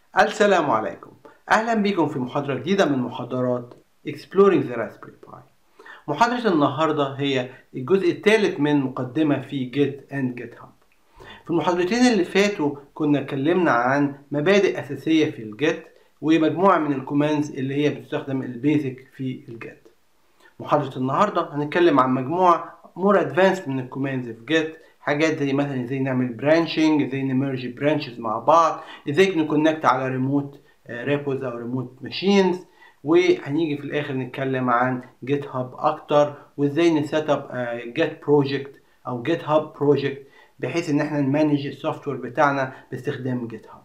السلام عليكم أهلا بكم في محاضرة جديدة من محاضرات Exploring the Raspberry Pi محاضرة النهاردة هي الجزء الثالث من مقدمة في Git and GitHub في المحاضرتين اللي فاتوا كنا اتكلمنا عن مبادئ أساسية في الجيت ومجموعة من الكوماندز اللي هي بتستخدم البيزك في الجيت محاضرة النهاردة هنتكلم عن مجموعة مور ادفانس من الكوماندز في جيت حاجات زي مثلا ازاي نعمل برانشنج ازاي نمرج برانشز مع بعض ازاي نكونكت على ريموت ريبوز او ريموت ماشينز وهنيجي في الاخر نتكلم عن جيت هاب اكتر وازاي نسيت اب جيت بروجكت او جيت هاب بروجكت بحيث ان احنا نمانج السوفت وير بتاعنا باستخدام جيت هاب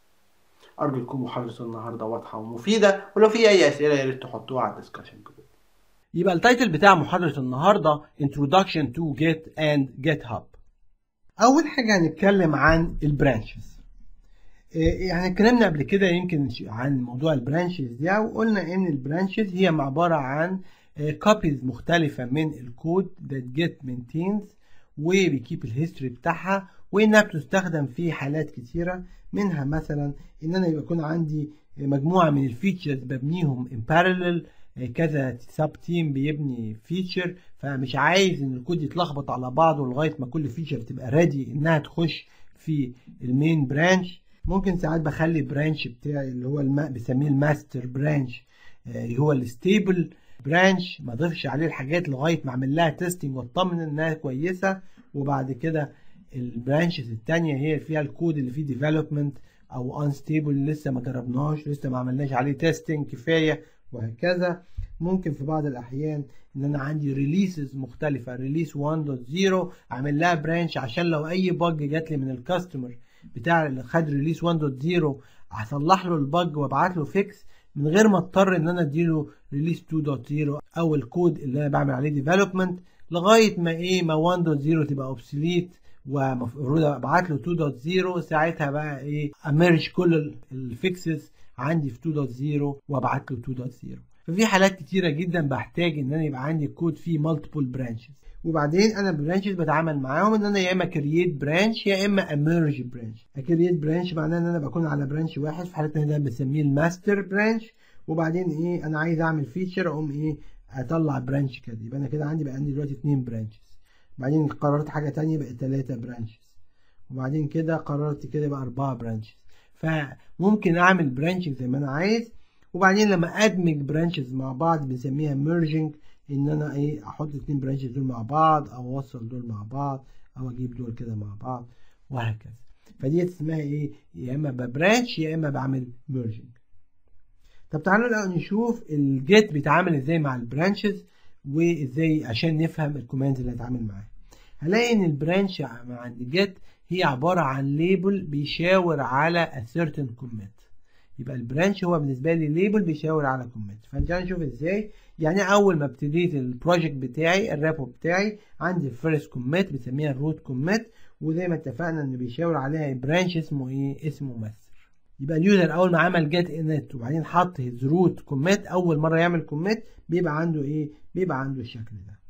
ارجو تكون محاضره النهارده واضحه ومفيده ولو في اي اسئله يا ريت تحطوها على الدسكشن جروب يبقى التايتل بتاع محاضره النهارده Introduction to Git and GitHub اول حاجه هنتكلم عن البرانشز يعني اتكلمنا قبل كده يمكن عن موضوع البرانشز ده وقلنا ان البرانشز هي عباره عن كوبيز مختلفه من الكود that get maintains وبيكيب الهيستوري بتاعها وانها بتستخدم في حالات كتيره منها مثلا ان انا يكون عندي مجموعه من الفيتشرز ببنيهم in parallel كذا سب تيم بيبني فيتشر فمش عايز ان الكود يتلخبط على بعضه لغايه ما كل فيتشر تبقى ريدي انها تخش في المين برانش ممكن ساعات بخلي برانش بتاعي اللي هو الم... بسميه الماستر برانش هو الستيبل برانش ما اضيفش عليه الحاجات لغايه ما اعمل لها تيستنج واطمن انها كويسه وبعد كده البرانشز التانية هي فيها الكود اللي فيه ديفلوبمنت او انستيبل لسه ما جربناهوش لسه ما عملناش عليه تيستنج كفايه وهكذا ممكن في بعض الاحيان ان انا عندي ريليسز مختلفه ريليس 1.0 اعمل لها برانش عشان لو اي بج جات لي من الكاستمر بتاع اللي خد ريليس 1.0 هصلح له البج وابعت له فيكس من غير ما اضطر ان انا اديله ريليس 2.0 او الكود اللي انا بعمل عليه ديفلوبمنت لغايه ما ايه ما 1.0 تبقى اوبسوليت ومفروض ابعت له 2.0 ساعتها بقى ايه امرج كل الفيكسز عندي في 2.0 وابعت له 2.0 ففي حالات كتيرة جدا بحتاج ان انا يبقى عندي الكود فيه مالتيبل برانشز وبعدين انا برانشز بتعامل معاهم ان انا يا اما كرييت برانش يا اما اميرج برانش كرييت برانش معناه ان انا بكون على برانش واحد في حالتنا ده بسميه الماستر برانش وبعدين ايه انا عايز اعمل فيتشر اقوم ايه اطلع برانش كده يبقى انا كده عندي بقى عندي دلوقتي اتنين برانشز بعدين قررت حاجة تانية بقت تلاتة برانشز وبعدين كده قررت كده بقى أربعة برانشز فممكن أعمل برانشنج زي ما أنا عايز وبعدين لما أدمج برانشز مع بعض بنسميها ميرجنج إن أنا إيه أحط الاتنين برانشز دول مع بعض أو أوصل دول مع بعض أو أجيب دول كده مع بعض وهكذا فدي اسمها إيه يا إما ببرانش يا إما بعمل ميرجنج طب تعالوا لو نشوف الجيت بيتعامل إزاي مع البرانشز وازاي عشان نفهم الكوماندز اللي هتعامل معاها هلاقي ان البرانش عند جيت هي عبارة عن ليبل بيشاور على a certain commit يبقى البرانش هو بالنسبة لي ليبل بيشاور على commit فنرجع نشوف ازاي يعني اول ما ابتديت البروجكت بتاعي الرابو بتاعي عندي first commit بسميها الروت commit وزي ما اتفقنا ان بيشاور عليها برانش اسمه ايه اسمه ماستر يبقى اليوزر اول ما عمل جيت انت وبعدين حط هيز روت كوميت اول مره يعمل كوميت بيبقى عنده ايه بيبقى عنده الشكل ده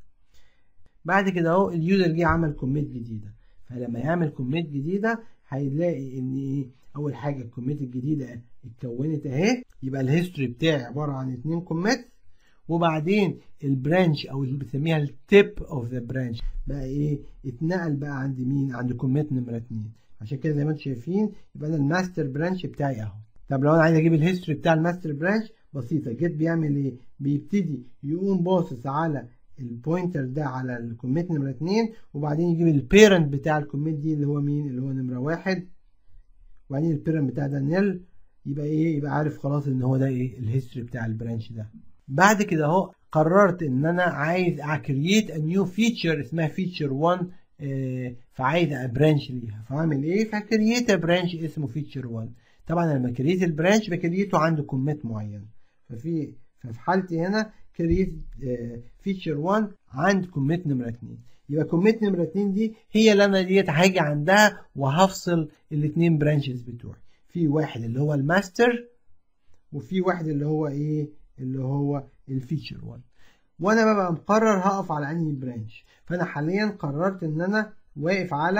بعد كده اهو اليوزر جه عمل كوميت جديده فلما يعمل كوميت جديده هيلاقي ان ايه اول حاجه الكوميت الجديده اتكونت اهي يبقى الهيستوري بتاعي عباره عن اتنين كوميت وبعدين البرانش او اللي بنسميها التيب اوف ذا برانش بقى ايه اتنقل بقى عند مين عند كوميت نمره اتنين عشان كده زي ما انتم شايفين يبقى انا الماستر برانش بتاعي اهو طب لو انا عايز اجيب الهيستوري بتاع الماستر برانش بسيطه جيت بيعمل ايه بيبتدي يقوم باصص على البوينتر ده على الكوميت نمره 2 وبعدين يجيب البيرنت بتاع الكوميت دي اللي هو مين اللي هو نمره واحد وبعدين البيرنت بتاع ده نل يبقى ايه يبقى عارف خلاص ان هو ده ايه الهيستوري بتاع البرانش ده بعد كده اهو قررت ان انا عايز اكرييت ا نيو فيتشر اسمها فيتشر 1 فعايز ابرانش ليها فاعمل ايه فكرييت برانش اسمه فيتشر 1 طبعا لما كرييت البرانش بكرييته عنده كوميت معين ففي ففي حالتي هنا كرييت فيتشر 1 عند كوميت نمره 2 يبقى كوميت نمره 2 دي هي اللي انا ديت هاجي عندها وهفصل الاثنين برانشز بتوعي في واحد اللي هو الماستر وفي واحد اللي هو ايه اللي هو الفيتشر 1 وانا ببقى مقرر هقف على انهي برانش فانا حاليا قررت ان انا واقف على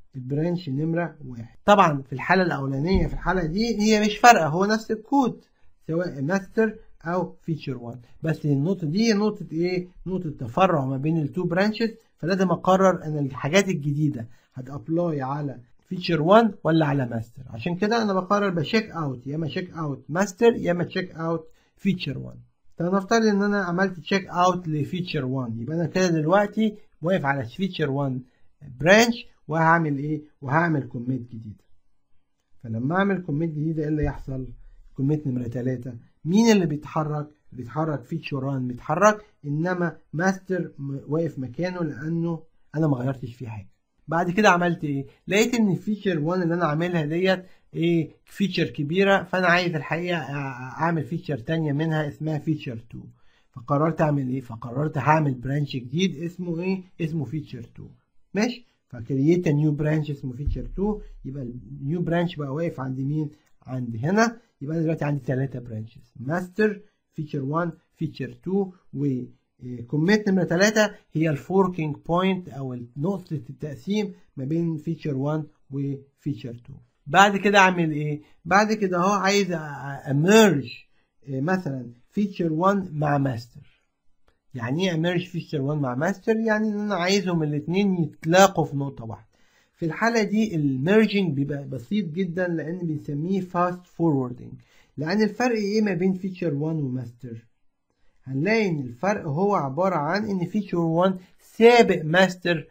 البرانش نمرة واحد طبعا في الحالة الأولانية في الحالة دي هي مش فارقة هو نفس الكود سواء ماستر أو فيتشر 1 بس النقطة دي نقطة إيه؟ نقطة تفرع ما بين التو برانشز فلازم أقرر أن الحاجات الجديدة هتأبلاي على فيتشر 1 ولا على ماستر عشان كده أنا بقرر بشيك أوت يا إما شيك أوت ماستر يا إما تشيك أوت فيتشر 1 طب نفترض ان انا عملت تشيك اوت لفيتشر 1 يبقى انا كده دلوقتي واقف على فيتشر 1 برانش وهعمل ايه وهعمل كوميت جديده فلما اعمل كوميت جديده ايه اللي يحصل كوميت نمره 3 مين اللي بيتحرك بيتحرك فيتشر 1 بيتحرك انما ماستر واقف مكانه لانه انا ما غيرتش فيه حاجه بعد كده عملت ايه لقيت ان الفيتشر 1 اللي انا عاملها ديت ايه فيتشر كبيره فانا عايز الحقيقه اعمل فيتشر تانية منها اسمها فيتشر 2 فقررت اعمل ايه فقررت هعمل برانش جديد اسمه ايه اسمه فيتشر 2 ماشي فكرييت نيو برانش اسمه فيتشر 2 يبقى النيو برانش بقى واقف عند مين عند هنا يبقى انا دلوقتي عندي ثلاثه برانشز ماستر فيتشر 1 فيتشر 2 و كوميت نمرة 3 هي الفوركينج بوينت او نقطة التقسيم ما بين فيتشر 1 وفيتشر 2 بعد كده اعمل ايه بعد كده اهو عايز اميرج مثلا فيتشر 1 مع ماستر يعني ايه اميرج فيتشر 1 مع ماستر يعني ان انا عايزهم الاثنين يتلاقوا في نقطه واحده في الحاله دي الميرجنج بيبقى بسيط جدا لان بنسميه فاست فوروردنج لان الفرق ايه ما بين فيتشر 1 وماستر هنلاقي ان الفرق هو عباره عن ان فيتشر 1 سابق ماستر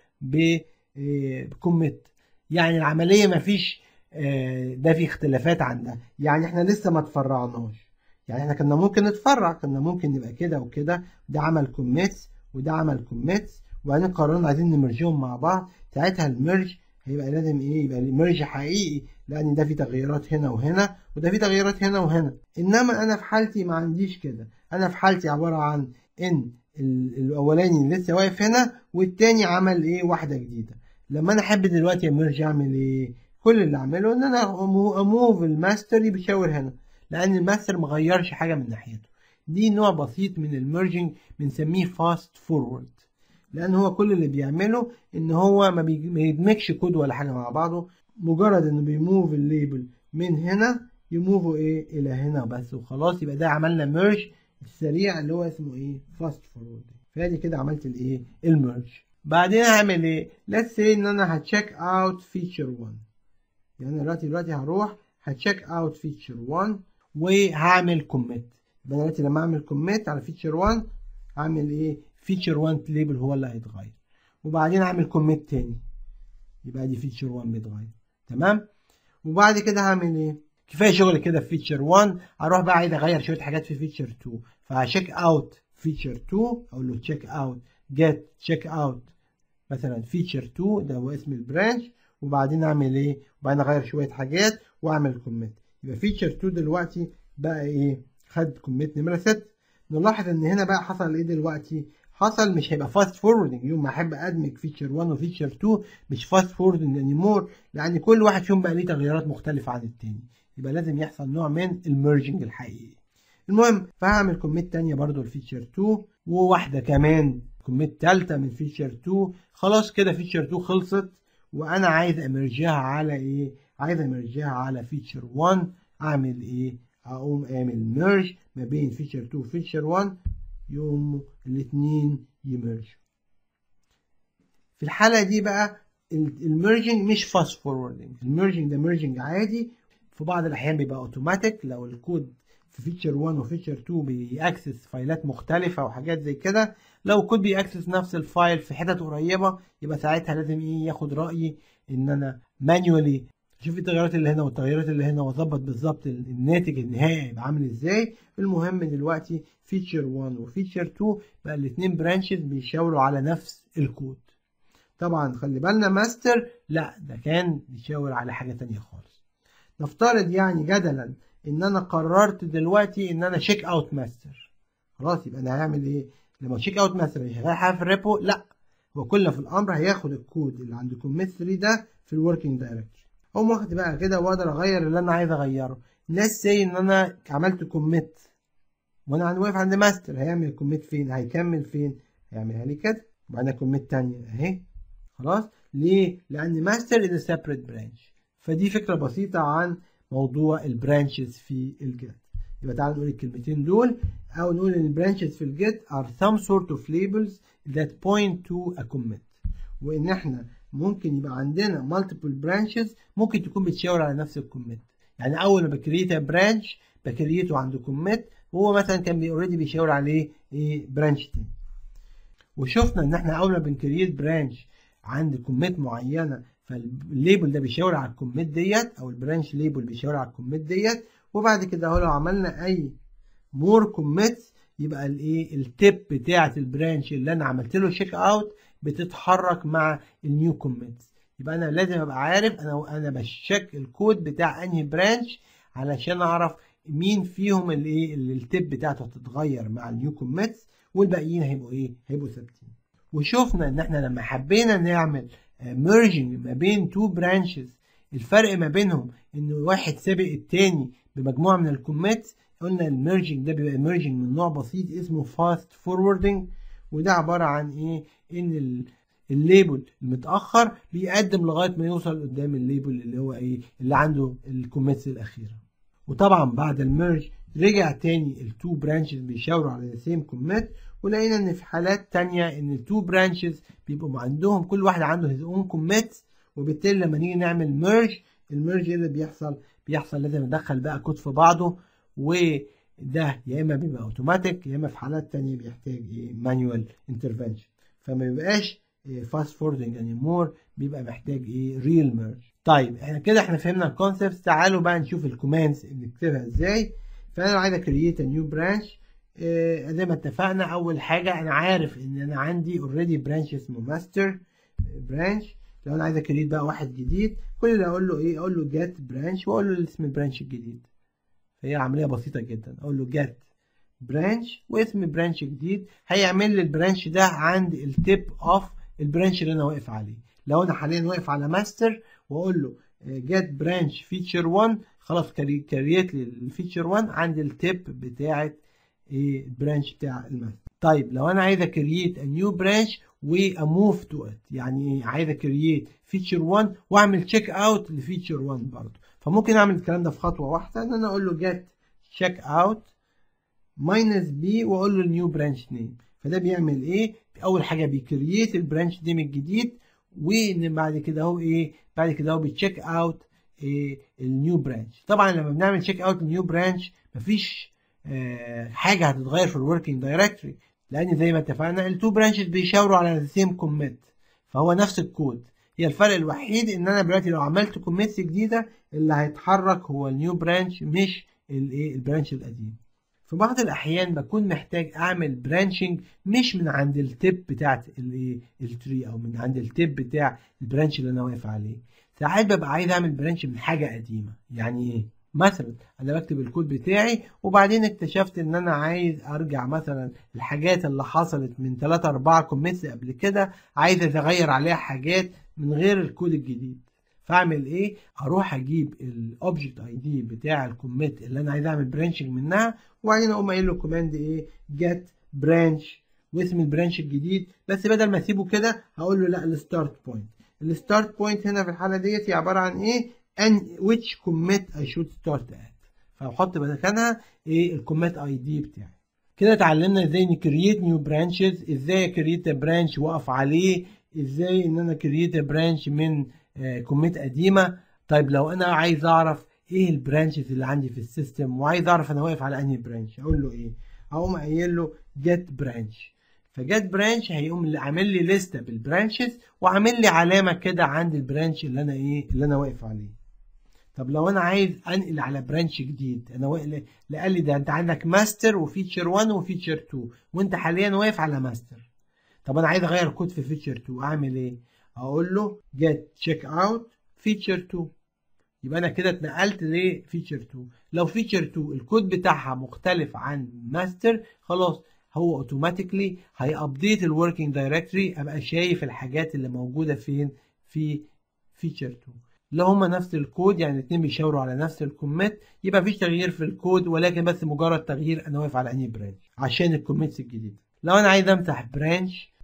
بكوميت يعني العمليه ما فيش ده في اختلافات عن ده يعني احنا لسه ما تفرعناش يعني احنا كنا ممكن نتفرع كنا ممكن نبقى كده وكده ده عمل كوميتس وده عمل كوميتس وبعدين قررنا عايزين نمرجهم مع بعض ساعتها الميرج هيبقى لازم ايه يبقى الميرج حقيقي لان ده في تغييرات هنا وهنا وده في تغييرات هنا وهنا انما انا في حالتي ما عنديش كده انا في حالتي عباره عن ان الاولاني لسه واقف هنا والتاني عمل ايه واحده جديده لما انا احب دلوقتي الميرج اعمل ايه كل اللي اعمله ان انا اموف الماستر بيشاور هنا لان الماستر مغيرش حاجه من ناحيته دي نوع بسيط من الميرجنج بنسميه فاست فورورد لان هو كل اللي بيعمله ان هو ما بيدمجش كود ولا حاجه مع بعضه مجرد انه بيموف الليبل من هنا يموفه ايه الى هنا بس وخلاص يبقى ده عملنا ميرج السريع اللي هو اسمه ايه فاست فورورد فادي كده عملت الايه الميرج بعدين هعمل ايه let's say ان انا هتشيك اوت فيتشر 1 يعني دلوقتي دلوقتي هروح هتشيك اوت فيتشر 1 وهعمل كوميت يبقى دلوقتي لما اعمل كوميت على فيتشر 1 هعمل ايه فيتشر 1 ليبل هو اللي هيتغير وبعدين اعمل كوميت تاني يبقى دي فيتشر 1 بيتغير تمام وبعد كده هعمل ايه كفايه شغل كده في فيتشر 1 هروح بقى عايز اغير شويه حاجات في فيتشر 2 فهشيك اوت فيتشر 2 اقول له تشيك اوت جيت تشيك اوت مثلا فيتشر 2 ده هو اسم البرانش وبعدين اعمل ايه وبعدين اغير شويه حاجات واعمل كوميت يبقى فيتشر 2 دلوقتي بقى ايه خد كوميت نمره 6 نلاحظ ان هنا بقى حصل ايه دلوقتي حصل مش هيبقى فاست فوروردنج يوم ما احب ادمج فيتشر 1 وفيتشر 2 مش فاست فوروردنج انيمور لان كل واحد فيهم بقى ليه تغييرات مختلفه عن التاني يبقى لازم يحصل نوع من الميرجنج الحقيقي المهم فهعمل كوميت تانية برضو لفيتشر 2 وواحدة كمان كوميت تالتة من فيتشر 2 خلاص كده فيتشر 2 خلصت وانا عايز امرجها على ايه عايز امرجها على فيتشر 1 اعمل ايه اقوم اعمل ميرج ما بين فيتشر 2 وفيتشر 1 يقوموا الاثنين يمرجوا في الحالة دي بقى الميرجنج مش فاست فوروردنج الميرجنج ده ميرجنج عادي في بعض الاحيان بيبقى اوتوماتيك لو الكود في فيتشر 1 وفيتشر 2 بيأكسس فايلات مختلفة وحاجات زي كده لو كود بيأكسس نفس الفايل في حتت قريبة يبقى ساعتها لازم ايه ياخد رأيي ان انا مانيولي اشوف التغيرات اللي هنا والتغيرات اللي هنا واظبط بالظبط الناتج النهائي هيبقى عامل ازاي المهم دلوقتي فيتشر 1 وفيتشر 2 بقى الاثنين برانشز بيشاوروا على نفس الكود طبعا خلي بالنا ماستر لا ده كان بيشاور على حاجة تانية خالص نفترض يعني جدلا ان انا قررت دلوقتي ان انا شيك اوت ماستر خلاص يبقى انا هعمل ايه لما شيك اوت ماستر شغال حاجه في الريبو لا هو كل في الامر هياخد الكود اللي عند كوميت 3 ده في الوركينج دايركتوري اقوم واخد بقى كده واقدر اغير اللي انا عايز اغيره ناس سي ان انا عملت كوميت وانا عند واقف عند ماستر هيعمل كوميت فين هيكمل فين هيعملها لي كده وبعدين كوميت تانية اهي خلاص ليه لان ماستر از سيبريت برانش فدي فكره بسيطه عن موضوع البرانشز في الجيت يبقى تعالى نقول الكلمتين دول او نقول ان البرانشز في الجيت are some sort of labels that point to a commit وان احنا ممكن يبقى عندنا multiple branches ممكن تكون بتشاور على نفس الكوميت يعني اول ما بكريت برانش بكريته عند كوميت وهو مثلا كان اوريدي بيشاور عليه ايه برانش تاني وشفنا ان احنا اول ما بنكريت برانش عند كوميت معينه فالليبل ده بيشاور على الكوميت ديت او البرانش ليبل بيشاور على الكوميت ديت وبعد كده اهو لو عملنا اي مور كوميتس يبقى الايه التيب بتاعه البرانش اللي انا عملت له شيك اوت بتتحرك مع النيو كوميتس يبقى انا لازم ابقى عارف انا انا بشيك الكود بتاع انهي برانش علشان اعرف مين فيهم الايه اللي التيب بتاعته هتتغير مع النيو كوميتس والباقيين هيبقوا ايه هيبقوا ثابتين وشفنا ان احنا لما حبينا نعمل ميرجنج ما بين تو برانشز الفرق ما بينهم ان واحد سابق التاني بمجموعه من الكوميتس قلنا الميرجنج ده بيبقى ميرجنج من نوع بسيط اسمه فاست فوروردنج وده عباره عن ايه ان الليبل المتاخر بيقدم لغايه ما يوصل قدام الليبل اللي هو ايه اللي عنده الكوميتس الاخيره وطبعا بعد الميرج رجع تاني التو برانشز بيشاوروا على سيم كوميت ولقينا ان في حالات تانية ان التو برانشز بيبقوا عندهم كل واحد عنده هيز اون كوميتس وبالتالي لما نيجي نعمل ميرج الميرج اللي بيحصل بيحصل لازم ندخل بقى كود في بعضه وده يا اما بيبقى اوتوماتيك يا اما في حالات تانية بيحتاج ايه مانوال انترفنشن فما بيبقاش فاست فوردنج اني مور بيبقى محتاج ايه ريل ميرج طيب احنا كده احنا فهمنا الكونسبت تعالوا بقى نشوف الكوماندز بنكتبها ازاي فانا لو عايز اكريت نيو برانش زي ما اتفقنا اول حاجه انا عارف ان انا عندي اوريدي برانش اسمه ماستر برانش لو انا عايز اكريت بقى واحد جديد كل اللي اقول له ايه اقول له جيت برانش واقول له اسم البرانش الجديد هي عمليه بسيطه جدا اقول له جيت برانش واسم برانش جديد هيعمل لي البرانش ده عند التيب اوف البرانش اللي انا واقف عليه لو انا حاليا واقف على ماستر واقول له جيت برانش فيتشر 1 خلاص كريت لي الفيتشر 1 عند التيب بتاعه ايه البرانش بتاع الماستر طيب لو انا عايز اكريت نيو برانش واموف تو ات يعني ايه عايز اكريت فيتشر 1 واعمل تشيك اوت لفيتشر 1 برضه فممكن اعمل الكلام ده في خطوه واحده ان انا اقول له جيت تشيك اوت ماينس بي واقول له النيو برانش نيم فده بيعمل ايه اول حاجه بيكريت البرانش نيم الجديد وان بعد كده هو ايه بعد كده هو بيتشيك اوت إيه النيو برانش طبعا لما بنعمل تشيك اوت النيو برانش مفيش آه حاجه هتتغير في الوركينج دايركتوري لان زي ما اتفقنا التو برانشز بيشاوروا على سيم كوميت فهو نفس الكود هي الفرق الوحيد ان انا دلوقتي لو عملت كوميتس جديده اللي هيتحرك هو النيو برانش مش الايه البرانش القديم في بعض الاحيان بكون محتاج اعمل برانشنج مش من عند التيب بتاعت الايه التري او من عند التيب بتاع البرانش اللي انا واقف عليه ساعات ببقى عايز اعمل برانش من حاجه قديمه يعني ايه مثلا انا بكتب الكود بتاعي وبعدين اكتشفت ان انا عايز ارجع مثلا الحاجات اللي حصلت من 3 4 كوميتس قبل كده عايز اغير عليها حاجات من غير الكود الجديد فاعمل ايه اروح اجيب الاوبجكت اي دي بتاع الكوميت اللي انا عايز اعمل برانشنج منها وبعدين اقوم قايل له كوماند ايه جيت برانش واسم البرانش الجديد بس بدل ما اسيبه كده هقول له لا الستارت بوينت الستارت بوينت هنا في الحاله ديت هي عباره عن ايه ان which commit I should start at فهحط مكانها ايه الكوميت اي دي بتاعي كده اتعلمنا ازاي نكريت نيو برانشز ازاي اكريت برانش واقف عليه ازاي ان انا كريت برانش من كوميت قديمه طيب لو انا عايز اعرف ايه البرانشز اللي عندي في السيستم وعايز اعرف انا واقف على انهي برانش اقول له ايه اقوم قايل له جيت برانش فجيت برانش هيقوم عامل لي لسته بالبرانشز وعامل لي علامه كده عند البرانش اللي انا ايه اللي انا واقف عليه طب لو انا عايز انقل على برانش جديد انا واقف قال لي ده انت عندك ماستر وفيتشر 1 وفيتشر 2 وانت حاليا واقف على ماستر طب انا عايز اغير كود في فيتشر 2 اعمل ايه اقول له get check out feature 2 يبقى انا كده اتنقلت لفيتشر 2 لو فيتشر 2 الكود بتاعها مختلف عن ماستر خلاص هو اوتوماتيكلي هيابديت الوركينج دايركتوري ابقى شايف الحاجات اللي موجوده فين في فيتشر 2 لو هما نفس الكود يعني الاثنين بيشاوروا على نفس الكوميت يبقى مفيش تغيير في الكود ولكن بس مجرد تغيير انا واقف على انهي برانش عشان الكوميتس الجديده لو انا عايز امسح برانش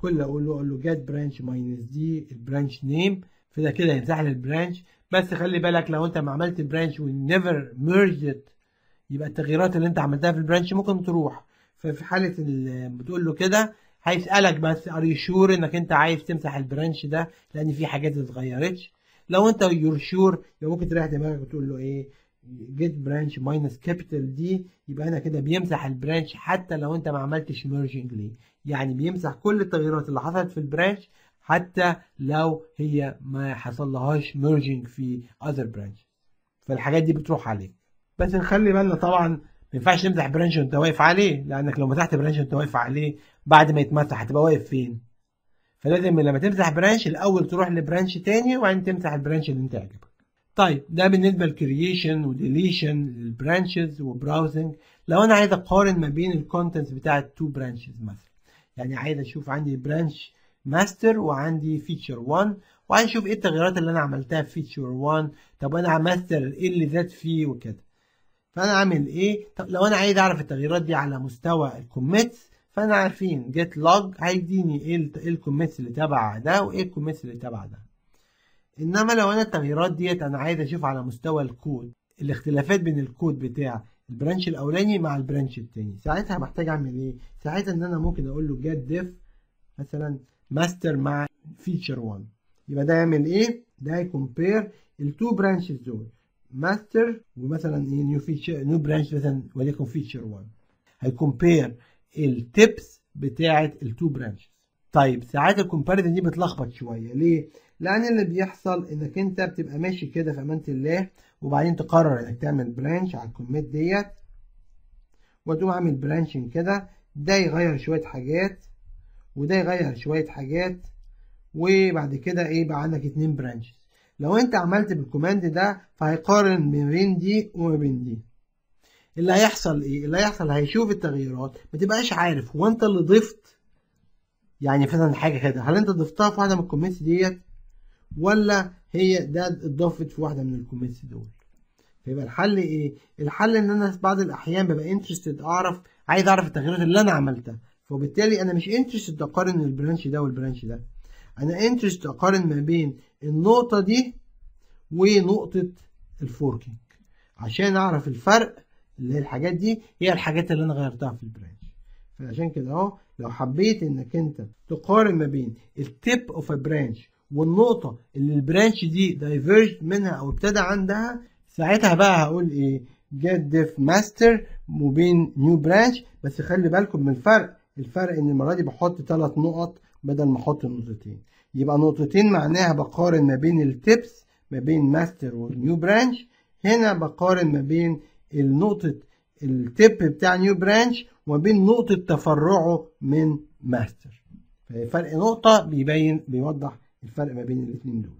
كل اللي اقول له اقول له جيت برانش ماينس دي البرانش نيم فده كده يمسح لي البرانش بس خلي بالك لو انت ما عملت برانش ونيفر ميرجد يبقى التغييرات اللي انت عملتها في البرانش ممكن تروح ففي حاله اللي بتقول له كده هيسالك بس ار يو شور انك انت عايز تمسح البرانش ده لان في حاجات اتغيرتش لو انت يور شور يبقى ممكن تريح دماغك وتقول له ايه جيت برانش ماينس كابيتال دي يبقى هنا كده بيمسح البرانش حتى لو انت ما عملتش ميرجنج ليه يعني بيمسح كل التغييرات اللي حصلت في البرانش حتى لو هي ما حصل لهاش ميرجنج في اذر برانش فالحاجات دي بتروح عليك بس نخلي بالنا طبعا ما ينفعش تمسح برانش وانت واقف عليه لانك لو مسحت برانش وانت واقف عليه بعد ما يتمسح هتبقى واقف فين فلازم لما تمسح برانش الاول تروح لبرانش تاني وبعدين تمسح البرانش اللي انت عجبك طيب ده بالنسبه للكرييشن وديليشن للبرانشز وبراوزنج لو انا عايز اقارن ما بين الكونتنتس بتاعه تو برانشز مثلا يعني عايز اشوف عندي برانش ماستر وعندي فيتشر 1 وعايز اشوف ايه التغييرات اللي انا عملتها في فيتشر 1 طب انا ماستر ايه اللي زاد فيه وكده فانا اعمل ايه طب لو انا عايز اعرف التغييرات دي على مستوى الكوميتس فانا عارفين جيت لوج هيديني ايه الكوميتس اللي تبع ده وايه الكوميتس اللي تبع ده انما لو انا التغييرات ديت انا عايز اشوف على مستوى الكود الاختلافات بين الكود بتاع البرانش الاولاني مع البرانش التاني ساعتها محتاج اعمل ايه ساعتها ان انا ممكن اقول له جيت ديف مثلا ماستر مع فيتشر 1 يبقى ده يعمل ايه ده هيكمبير التو برانشز دول ماستر ومثلا ايه نيو فيتشر نيو برانش مثلا وليكن فيتشر 1 هيكمبير التيبس بتاعه التو برانشز طيب ساعات الكومباريزن دي بتلخبط شويه ليه لان اللي بيحصل انك انت بتبقى ماشي كده في امانه الله وبعدين تقرر انك تعمل برانش على الكوميت ديت وتقوم عامل برانشنج كده ده يغير شويه حاجات وده يغير شويه حاجات وبعد كده ايه بقى عندك اتنين برانشز لو انت عملت بالكوماند ده فهيقارن ما بين دي وما بين دي اللي هيحصل ايه اللي هيحصل هيشوف التغييرات ما تبقاش عارف هو انت اللي ضفت يعني مثلا حاجه كده هل انت ضفتها في واحده من الكوميتس ديت ولا هي ده اتضافت في واحده من الكوميتس دول فيبقى الحل ايه الحل ان انا في بعض الاحيان ببقى انترستد اعرف عايز اعرف التغييرات اللي انا عملتها فبالتالي انا مش انترستد اقارن البرانش ده والبرانش ده انا انترستد اقارن ما بين النقطه دي ونقطه الفوركينج عشان اعرف الفرق اللي هي الحاجات دي هي الحاجات اللي انا غيرتها في البرانش فعشان كده اهو لو حبيت انك انت تقارن ما بين التيب اوف ا برانش والنقطة اللي البرانش دي دايفيرج منها او ابتدى عندها ساعتها بقى هقول ايه get diff master وبين new branch بس خلي بالكم من الفرق الفرق ان المرة دي بحط ثلاث نقط بدل ما احط نقطتين يبقى نقطتين معناها بقارن ما بين التيبس ما بين ماستر والنيو برانش هنا بقارن ما بين النقطة التيب بتاع نيو برانش وما بين نقطة تفرعه من ماستر فرق نقطة بيبين بيوضح الفرق ما بين الاثنين دول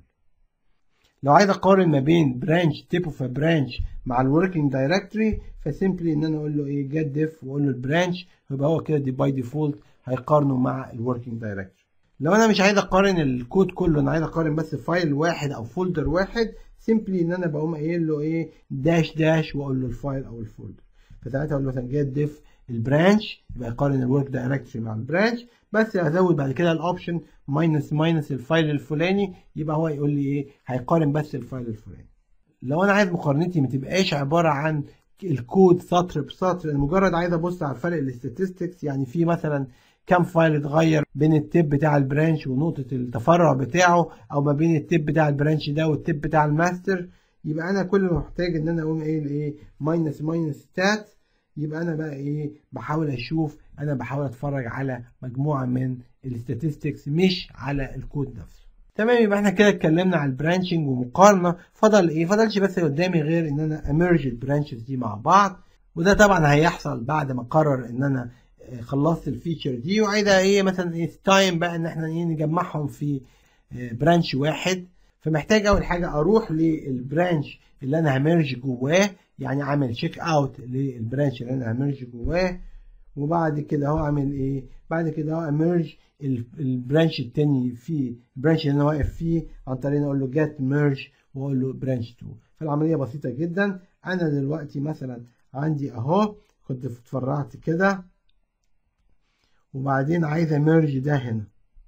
لو عايز اقارن ما بين برانش تيب اوف برانش مع الوركينج دايركتوري فسيمبلي ان انا اقول له ايه جيت ديف واقول له البرانش يبقى هو كده دي باي ديفولت هيقارنه مع الوركينج دايركتوري لو انا مش عايز اقارن الكود كله انا عايز اقارن بس فايل واحد او فولدر واحد سيمبلي ان انا بقوم قايل له ايه داش داش واقول له الفايل او الفولدر فساعتها اقول له مثلا جيت ديف البرانش يبقى يقارن الورك دايركتوري مع البرانش بس ازود بعد كده الاوبشن ماينس ماينس الفايل الفلاني يبقى هو يقول لي ايه هيقارن بس الفايل الفلاني لو انا عايز مقارنتي ما تبقاش عباره عن الكود سطر بسطر انا مجرد عايز ابص على الفرق الاستاتستكس يعني في مثلا كم فايل اتغير بين التيب بتاع البرانش ونقطه التفرع بتاعه او ما بين التيب بتاع البرانش ده والتيب بتاع الماستر يبقى انا كل ما محتاج ان انا اقوم قايل ايه ماينس ماينس ستات يبقى انا بقى ايه بحاول اشوف انا بحاول اتفرج على مجموعه من الاستاتستكس مش على الكود نفسه تمام يبقى احنا كده اتكلمنا على البرانشنج ومقارنه فضل ايه فضلش بس قدامي غير ان انا اميرج البرانشز دي مع بعض وده طبعا هيحصل بعد ما اقرر ان انا خلصت الفيتشر دي وعايزه ايه مثلا تايم بقى ان احنا ايه نجمعهم في برانش واحد فمحتاج اول حاجه اروح للبرانش اللي انا هميرج جواه يعني عامل تشيك اوت للبرانش اللي انا هميرج جواه وبعد كده هو عامل ايه بعد كده هو اميرج البرانش التاني في البرانش اللي انا واقف فيه عن طريق اقول له جيت ميرج واقول له برانش 2 فالعمليه بسيطه جدا انا دلوقتي مثلا عندي اهو كنت اتفرعت كده وبعدين عايز اميرج ده هنا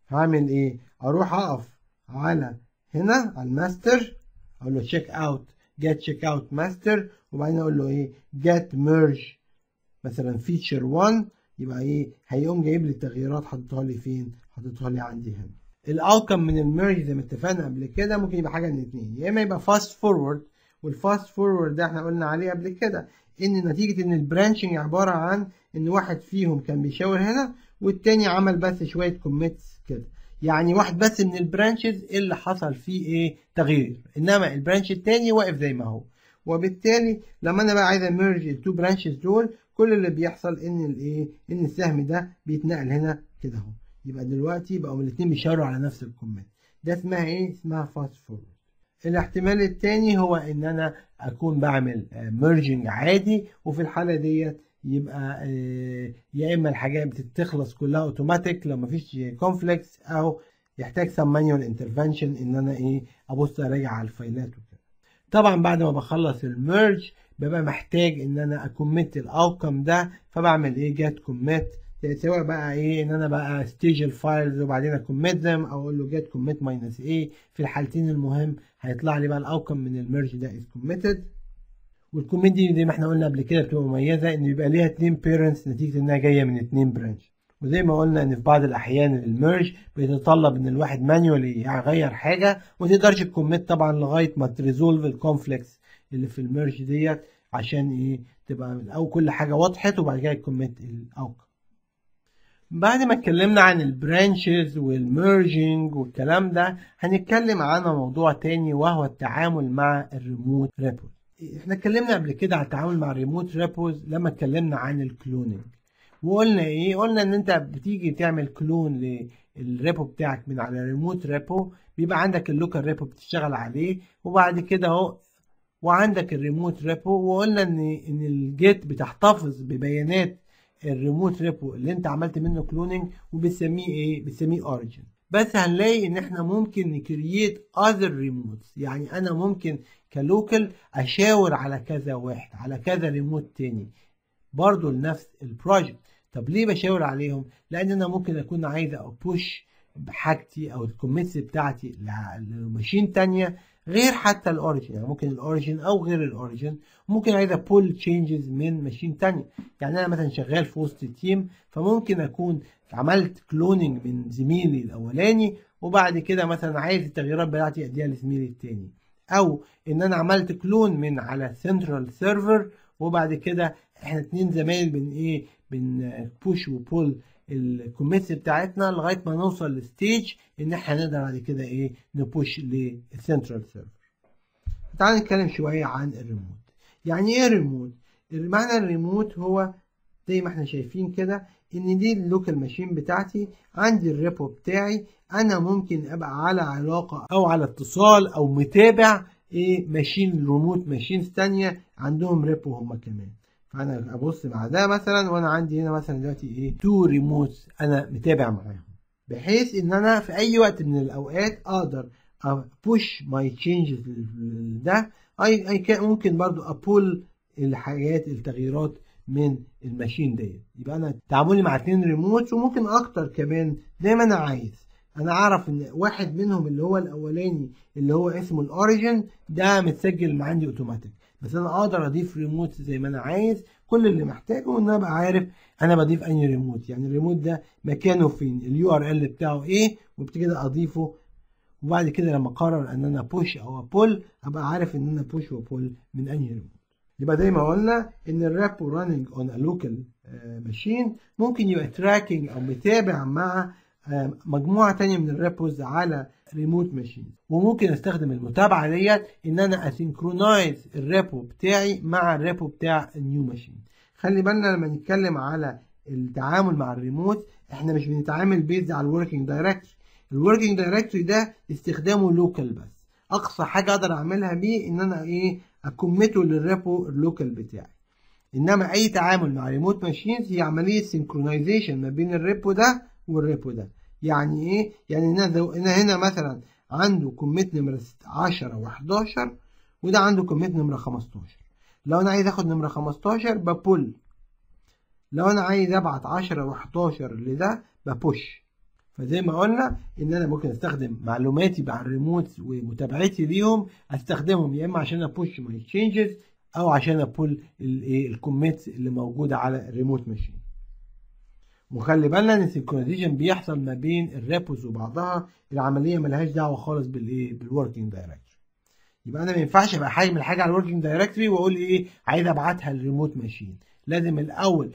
هعمل ايه اروح اقف على هنا على الماستر اقول له تشيك اوت جيت تشيك اوت ماستر وبعدين اقول له ايه جيت ميرج مثلا فيتشر 1 يبقى ايه هيقوم جايب لي التغييرات حاططها لي فين حاططها لي عندي هنا الاوتكم من الميرج زي ما اتفقنا قبل كده ممكن يبقى حاجه من اتنين يا اما يبقى فاست فورورد والفاست فورورد ده احنا قلنا عليه قبل كده ان نتيجه ان البرانشنج عباره عن ان واحد فيهم كان بيشاور هنا والتاني عمل بس شويه كوميتس كده يعني واحد بس من البرانشز اللي حصل فيه ايه تغيير انما البرانش التاني واقف زي ما هو وبالتالي لما انا بقى عايز اميرج التو برانشز دول كل اللي بيحصل ان الايه ان السهم ده بيتنقل هنا كده اهو يبقى دلوقتي بقوا الاثنين بيشاوروا على نفس الكومنت ده اسمها ايه اسمها فاست فورورد الاحتمال الثاني هو ان انا اكون بعمل ميرجنج عادي وفي الحاله ديت يبقى يا اما الحاجات بتتخلص كلها اوتوماتيك لو مفيش كونفليكس او يحتاج سم مانيوال انترفنشن ان انا ايه ابص اراجع على الفايلات وكده طبعا بعد ما بخلص الميرج ببقى محتاج ان انا اكوميت الاوتكم ده فبعمل ايه جيت كوميت سواء بقى ايه ان انا بقى ستيج الفايلز وبعدين اكوميت ذم او اقول له جيت كوميت ماينس ايه في الحالتين المهم هيطلع لي بقى الاوتكم من الميرج ده از كوميتد والكوميت دي زي ما احنا قلنا قبل كده بتبقى مميزه ان يبقى ليها اتنين بيرنتس نتيجه انها جايه من اتنين برانش وزي ما قلنا ان في بعض الاحيان الميرج بيتطلب ان الواحد مانيولي يغير حاجه وما تقدرش تكوميت طبعا لغايه ما تريزولف الكونفليكس اللي في الميرج ديت عشان ايه تبقى او كل حاجه وضحت وبعد كده تكوميت الاوتكم بعد ما اتكلمنا عن البرانشز والميرجنج والكلام ده هنتكلم عن موضوع تاني وهو التعامل مع الريموت ريبوز احنا اتكلمنا قبل كده على التعامل مع الريموت ريبوز لما اتكلمنا عن الكلوننج وقلنا ايه قلنا ان انت بتيجي تعمل كلون للريبو بتاعك من على ريموت ريبو بيبقى عندك اللوكال ريبو بتشتغل عليه وبعد كده اهو وعندك الريموت ريبو وقلنا ان ان الجيت بتحتفظ ببيانات الريموت ريبو اللي انت عملت منه كلوننج وبتسميه ايه بتسميه اوريجن بس هنلاقي ان احنا ممكن نكرييت اذر ريموتس يعني انا ممكن كلوكال اشاور على كذا واحد على كذا ريموت تاني برضو لنفس البروجكت طب ليه بشاور عليهم لان انا ممكن اكون عايز ابوش بحاجتي او الكوميتس بتاعتي لماشين تانية غير حتى الاوريجن يعني ممكن الاوريجن او غير الاوريجن ممكن عايز بول تشينجز من ماشين تانية يعني انا مثلا شغال في وسط تيم فممكن اكون عملت كلوننج من زميلي الاولاني وبعد كده مثلا عايز التغييرات بتاعتي اديها لزميلي التاني او ان انا عملت كلون من على سنترال سيرفر وبعد كده احنا اتنين زمايل بن ايه بن بوش وبول الكوميتس بتاعتنا لغايه ما نوصل لستيج ان احنا نقدر بعد كده ايه نبوش للسنترال سيرفر تعال نتكلم شويه عن الريموت يعني ايه ريموت معنى الريموت هو زي ما احنا شايفين كده ان دي اللوكال ماشين بتاعتي عندي الريبو بتاعي انا ممكن ابقى على علاقه او على اتصال او متابع ايه ماشين ريموت ماشينز تانية عندهم ريبو هما كمان فانا ابص مع ده مثلا وانا عندي هنا مثلا دلوقتي ايه تو ريموتس انا متابع معاهم بحيث ان انا في اي وقت من الاوقات اقدر ابوش ماي تشينجز ده اي اي كان ممكن برضو ابول الحاجات التغييرات من الماشين ديت يبقى انا تعاملي مع اتنين ريموت وممكن اكتر كمان زي ما انا عايز انا اعرف ان واحد منهم اللي هو الاولاني اللي هو اسمه الاوريجن ده متسجل عندي اوتوماتيك بس انا اقدر اضيف ريموت زي ما انا عايز كل اللي محتاجه ان انا ابقى عارف انا بضيف انهي ريموت يعني الريموت ده مكانه فين اليو ار ال بتاعه ايه وبعد كده اضيفه وبعد كده لما اقرر ان انا بوش او ابول ابقى عارف ان انا بوش وبول من انهي ريموت يبقى زي ما قلنا ان الرابو راننج اون ا لوكال ماشين ممكن يبقى تراكنج او متابع مع مجموعه تانية من الريبوز على ريموت ماشين وممكن استخدم المتابعه ديت ان انا اسynchronise الريبو بتاعي مع الريبو بتاع النيو ماشين خلي بالنا لما نتكلم على التعامل مع الريموت احنا مش بنتعامل بيز على الوركينج دايركتوري الوركينج دايركتوري ده استخدامه لوكال بس اقصى حاجه اقدر اعملها بيه ان انا ايه اكمته للريبو اللوكال بتاعي انما اي تعامل مع ريموت ماشينز هي عمليه سينكرونايزيشن ما بين الريبو ده والريبو ده يعني ايه يعني انا هنا مثلا عنده كوميت نمره 10 و11 وده عنده كوميت نمره 15 لو انا عايز اخد نمره 15 ببول لو انا عايز ابعت 10 و11 لده ببوش فزي ما قلنا ان انا ممكن استخدم معلوماتي مع الريموت ومتابعتي ليهم استخدمهم يا اما عشان ابوش ماي تشينجز او عشان ابول الايه الكوميتس اللي موجوده على الريموت ماشين وخلي بالنا ان السينكرونايزيشن بيحصل ما بين الريبوز وبعضها العمليه ملهاش دعوه خالص بالايه بالوركينج دايركتوري يبقى انا ما ينفعش ابقى حاجه حاجه على الوركينج دايركتوري واقول ايه عايز ابعتها للريموت ماشين لازم الاول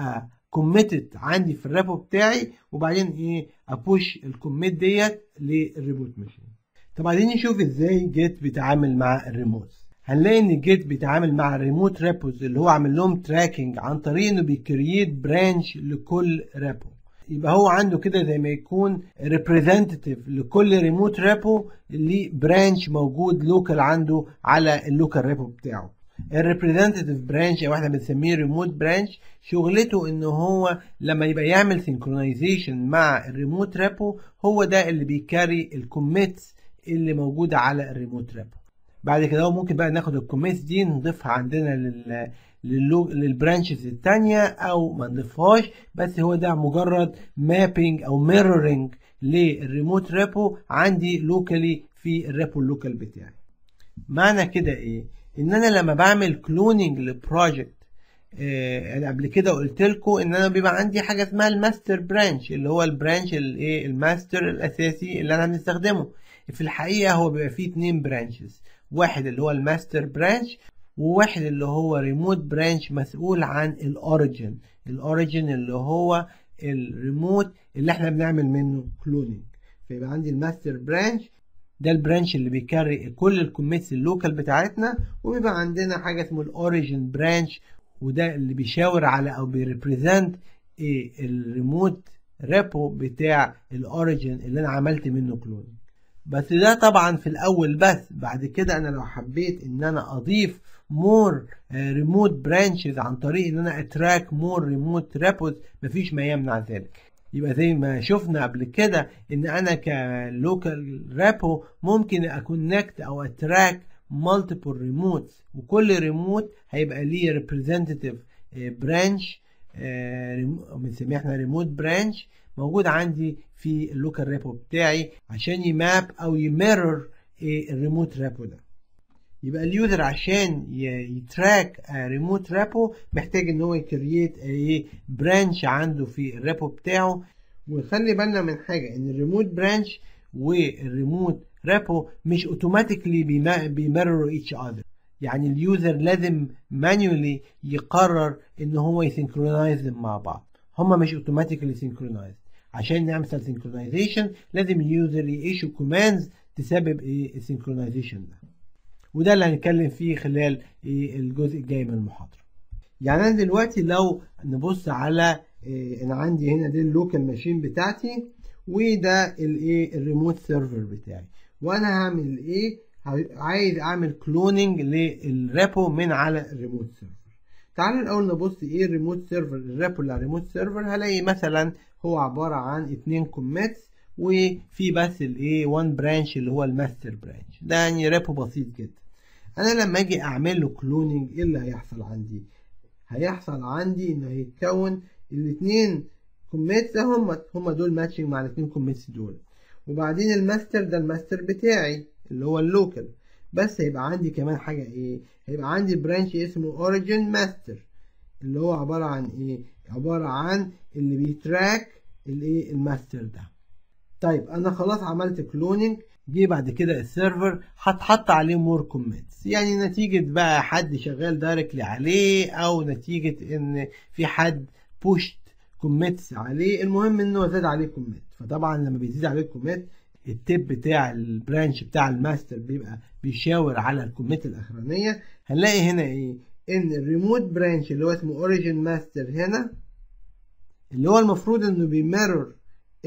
كوميتد عندي في الريبو بتاعي وبعدين ايه ابوش الكوميت ديت للريموت ماشين طب عايزين نشوف ازاي جيت بيتعامل مع الريموت هنلاقي ان جيت بيتعامل مع الريموت ريبوز اللي هو عامل لهم تراكنج عن طريق انه بيكريت برانش لكل ريبو يبقى هو عنده كده زي ما يكون ريبريزنتيف لكل ريموت ريبو اللي برانش موجود لوكال عنده على اللوكال ريبو بتاعه الريبريزنتيف برانش او احنا بنسميه ريموت برانش شغلته ان هو لما يبقى يعمل سينكرونايزيشن مع الريموت ريبو هو ده اللي بيكاري الكوميتس اللي موجوده على الريموت ريبو بعد كده ممكن بقى ناخد الكوميتس دي نضيفها عندنا لل للبرانشز التانية او ما نضيفهاش بس هو ده مجرد مابينج او ميرورنج للريموت ريبو عندي لوكالي في الريبو اللوكال بتاعي معنى كده ايه ان انا لما بعمل كلوننج لبروجكت آه انا قبل كده قلت لكم ان انا بيبقى عندي حاجه اسمها الماستر برانش اللي هو البرانش الايه الماستر الاساسي اللي انا بنستخدمه في الحقيقه هو بيبقى فيه اتنين برانشز واحد اللي هو الماستر برانش وواحد اللي هو ريموت برانش مسؤول عن الاوريجن الاوريجن اللي هو الريموت اللي احنا بنعمل منه كلوننج فيبقى عندي الماستر برانش ده البرانش اللي بيكري كل الكوميتس اللوكال بتاعتنا وبيبقى عندنا حاجه اسمه الاوريجن برانش وده اللي بيشاور على او بيريبريزنت ايه الريموت ريبو بتاع الاوريجن اللي انا عملت منه كلوننج بس ده طبعا في الاول بس بعد كده انا لو حبيت ان انا اضيف مور ريموت برانشز عن طريق ان انا اتراك مور ريموت ريبوز مفيش ما يمنع ذلك يبقى زي ما شفنا قبل كده ان انا كلوكال ريبو ممكن اكونكت او اتراك مالتيبل ريموتس وكل ريموت هيبقى ليه ريبريزنتيف برانش بنسميه احنا ريموت برانش موجود عندي في اللوكال ريبو بتاعي عشان يماب او يميرور الريموت ريبو ده يبقى اليوزر عشان يتراك ريموت ريبو محتاج ان هو يكريت ايه برانش عنده في الريبو بتاعه وخلي بالنا من حاجه ان الريموت برانش والريموت ريبو مش اوتوماتيكلي بيمرروا ايتش اذر يعني اليوزر لازم مانيولي يقرر ان هو يسنكرونايز مع بعض هما مش اوتوماتيكلي سينكرونايز عشان نعمل سينكرونايزيشن لازم اليوزر يعيشوا كوماندز تسبب ايه السينكرونايزيشن ده وده اللي هنتكلم فيه خلال إيه الجزء الجاي من المحاضره يعني انا دلوقتي لو نبص على إيه انا عندي هنا دي اللوكال ماشين بتاعتي وده الايه الريموت سيرفر بتاعي وانا هعمل ايه عايز اعمل كلوننج للريبو من على الريموت سيرفر تعالوا الاول نبص ايه الريموت سيرفر الريبو اللي على الريموت سيرفر هلاقي مثلا هو عباره عن اتنين كوميتس وفي بس الايه وان برانش اللي هو الماستر برانش ده يعني ريبو بسيط جدا انا لما اجي اعمل له كلوننج ايه اللي هيحصل عندي هيحصل عندي ان هيتكون الاثنين كوميتس هم هم دول ماتشنج مع الاثنين كوميتس دول وبعدين الماستر ده الماستر بتاعي اللي هو اللوكال بس هيبقى عندي كمان حاجه ايه هيبقى عندي برانش اسمه اوريجين ماستر اللي هو عباره عن ايه عباره عن اللي بيتراك الايه الماستر ده طيب انا خلاص عملت كلوننج جه بعد كده السيرفر هتحط عليه مور كومنتس يعني نتيجة بقى حد شغال دايركتلي عليه او نتيجة ان في حد بوشت كوميتس عليه المهم انه زاد عليه كوميت فطبعا لما بيزيد عليه كوميت التيب بتاع البرانش بتاع الماستر بيبقى بيشاور على الكوميت الاخرانية هنلاقي هنا ايه ان الريموت برانش اللي هو اسمه اوريجين ماستر هنا اللي هو المفروض انه بيمرر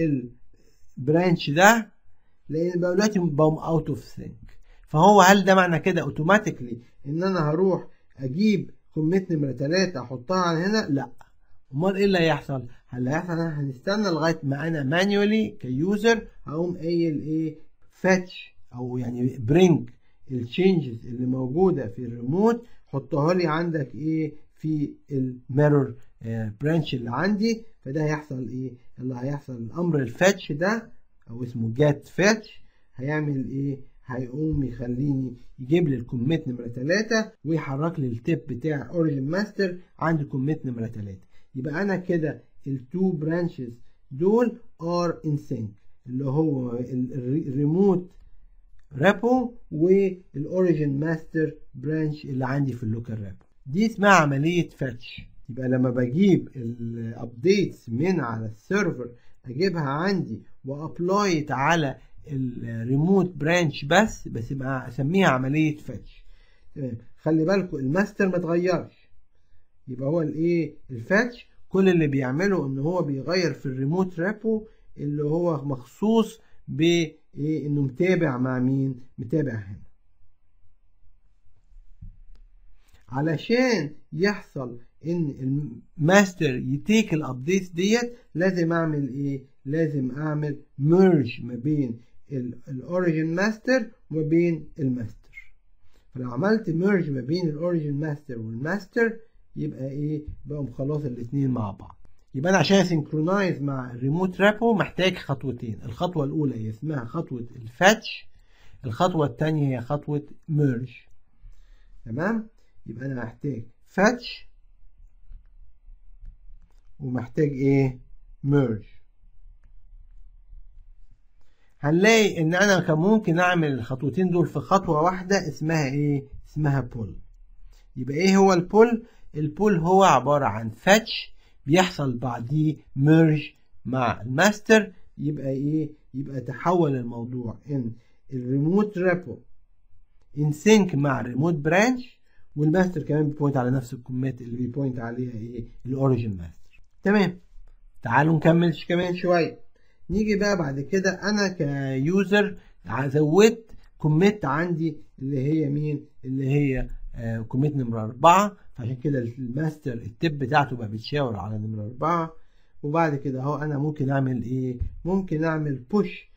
البرانش ده لان بقى دلوقتي بقوا اوت اوف سينك فهو هل ده معنى كده اوتوماتيكلي ان انا هروح اجيب كوميت نمره 3 احطها على هنا لا امال ايه اللي هيحصل اللي هيحصل انا هنستنى لغايه ما انا مانيولي كيوزر هقوم قايل ايه فاتش او يعني برينج التشينجز اللي موجوده في الريموت حطها لي عندك ايه في الميرور برانش اللي عندي فده هيحصل ايه اللي هيحصل الامر الفاتش ده او اسمه جات فاتش هيعمل ايه هيقوم يخليني يجيب لي الكوميت نمرة 3 ويحرك لي التيب بتاع اوريجن ماستر عند الكوميت نمرة 3 يبقى انا كده التو برانشز دول ار ان سينك اللي هو الريموت رابو والاوريجن ماستر برانش اللي عندي في اللوكال رابو دي اسمها عملية فاتش يبقى لما بجيب الابديتس من على السيرفر اجيبها عندي وابلايت على الريموت برانش بس بس يبقى اسميها عمليه فاتش تمام خلي بالكم الماستر ما اتغيرش يبقى هو الايه الفاتش كل اللي بيعمله ان هو بيغير في الريموت رابو اللي هو مخصوص بايه انه متابع مع مين متابع هنا علشان يحصل ان الماستر يتيك الابديتس ديت لازم اعمل ايه لازم اعمل ميرج ما بين الاوريجن ماستر وما بين الماستر فلو عملت ميرج ما بين الاوريجن ماستر والماستر يبقى ايه بقوا خلاص الاثنين مع بعض يبقى انا عشان اسنكرونايز مع الريموت رابو محتاج خطوتين الخطوه الاولى هي اسمها خطوه الفاتش الخطوه الثانيه هي خطوه ميرج تمام يبقى انا محتاج فاتش ومحتاج ايه ميرج هنلاقي ان انا كان ممكن اعمل الخطوتين دول في خطوه واحده اسمها ايه اسمها بول يبقى ايه هو البول البول هو عباره عن فاتش بيحصل بعديه ميرج مع الماستر يبقى ايه يبقى تحول الموضوع ان الريموت رابو ان سينك مع الريموت برانش والماستر كمان بيبوينت على نفس الكومات اللي بيبوينت عليها ايه الاوريجن ماستر تمام تعالوا نكمل كمان شويه نيجي بقى بعد كده انا كيوزر زودت كوميت عندي اللي هي مين اللي هي آه كوميت نمرة أربعة فعشان كده الماستر التب بتاعته بقى بتشاور على نمرة أربعة وبعد كده اهو أنا ممكن أعمل إيه؟ ممكن أعمل بوش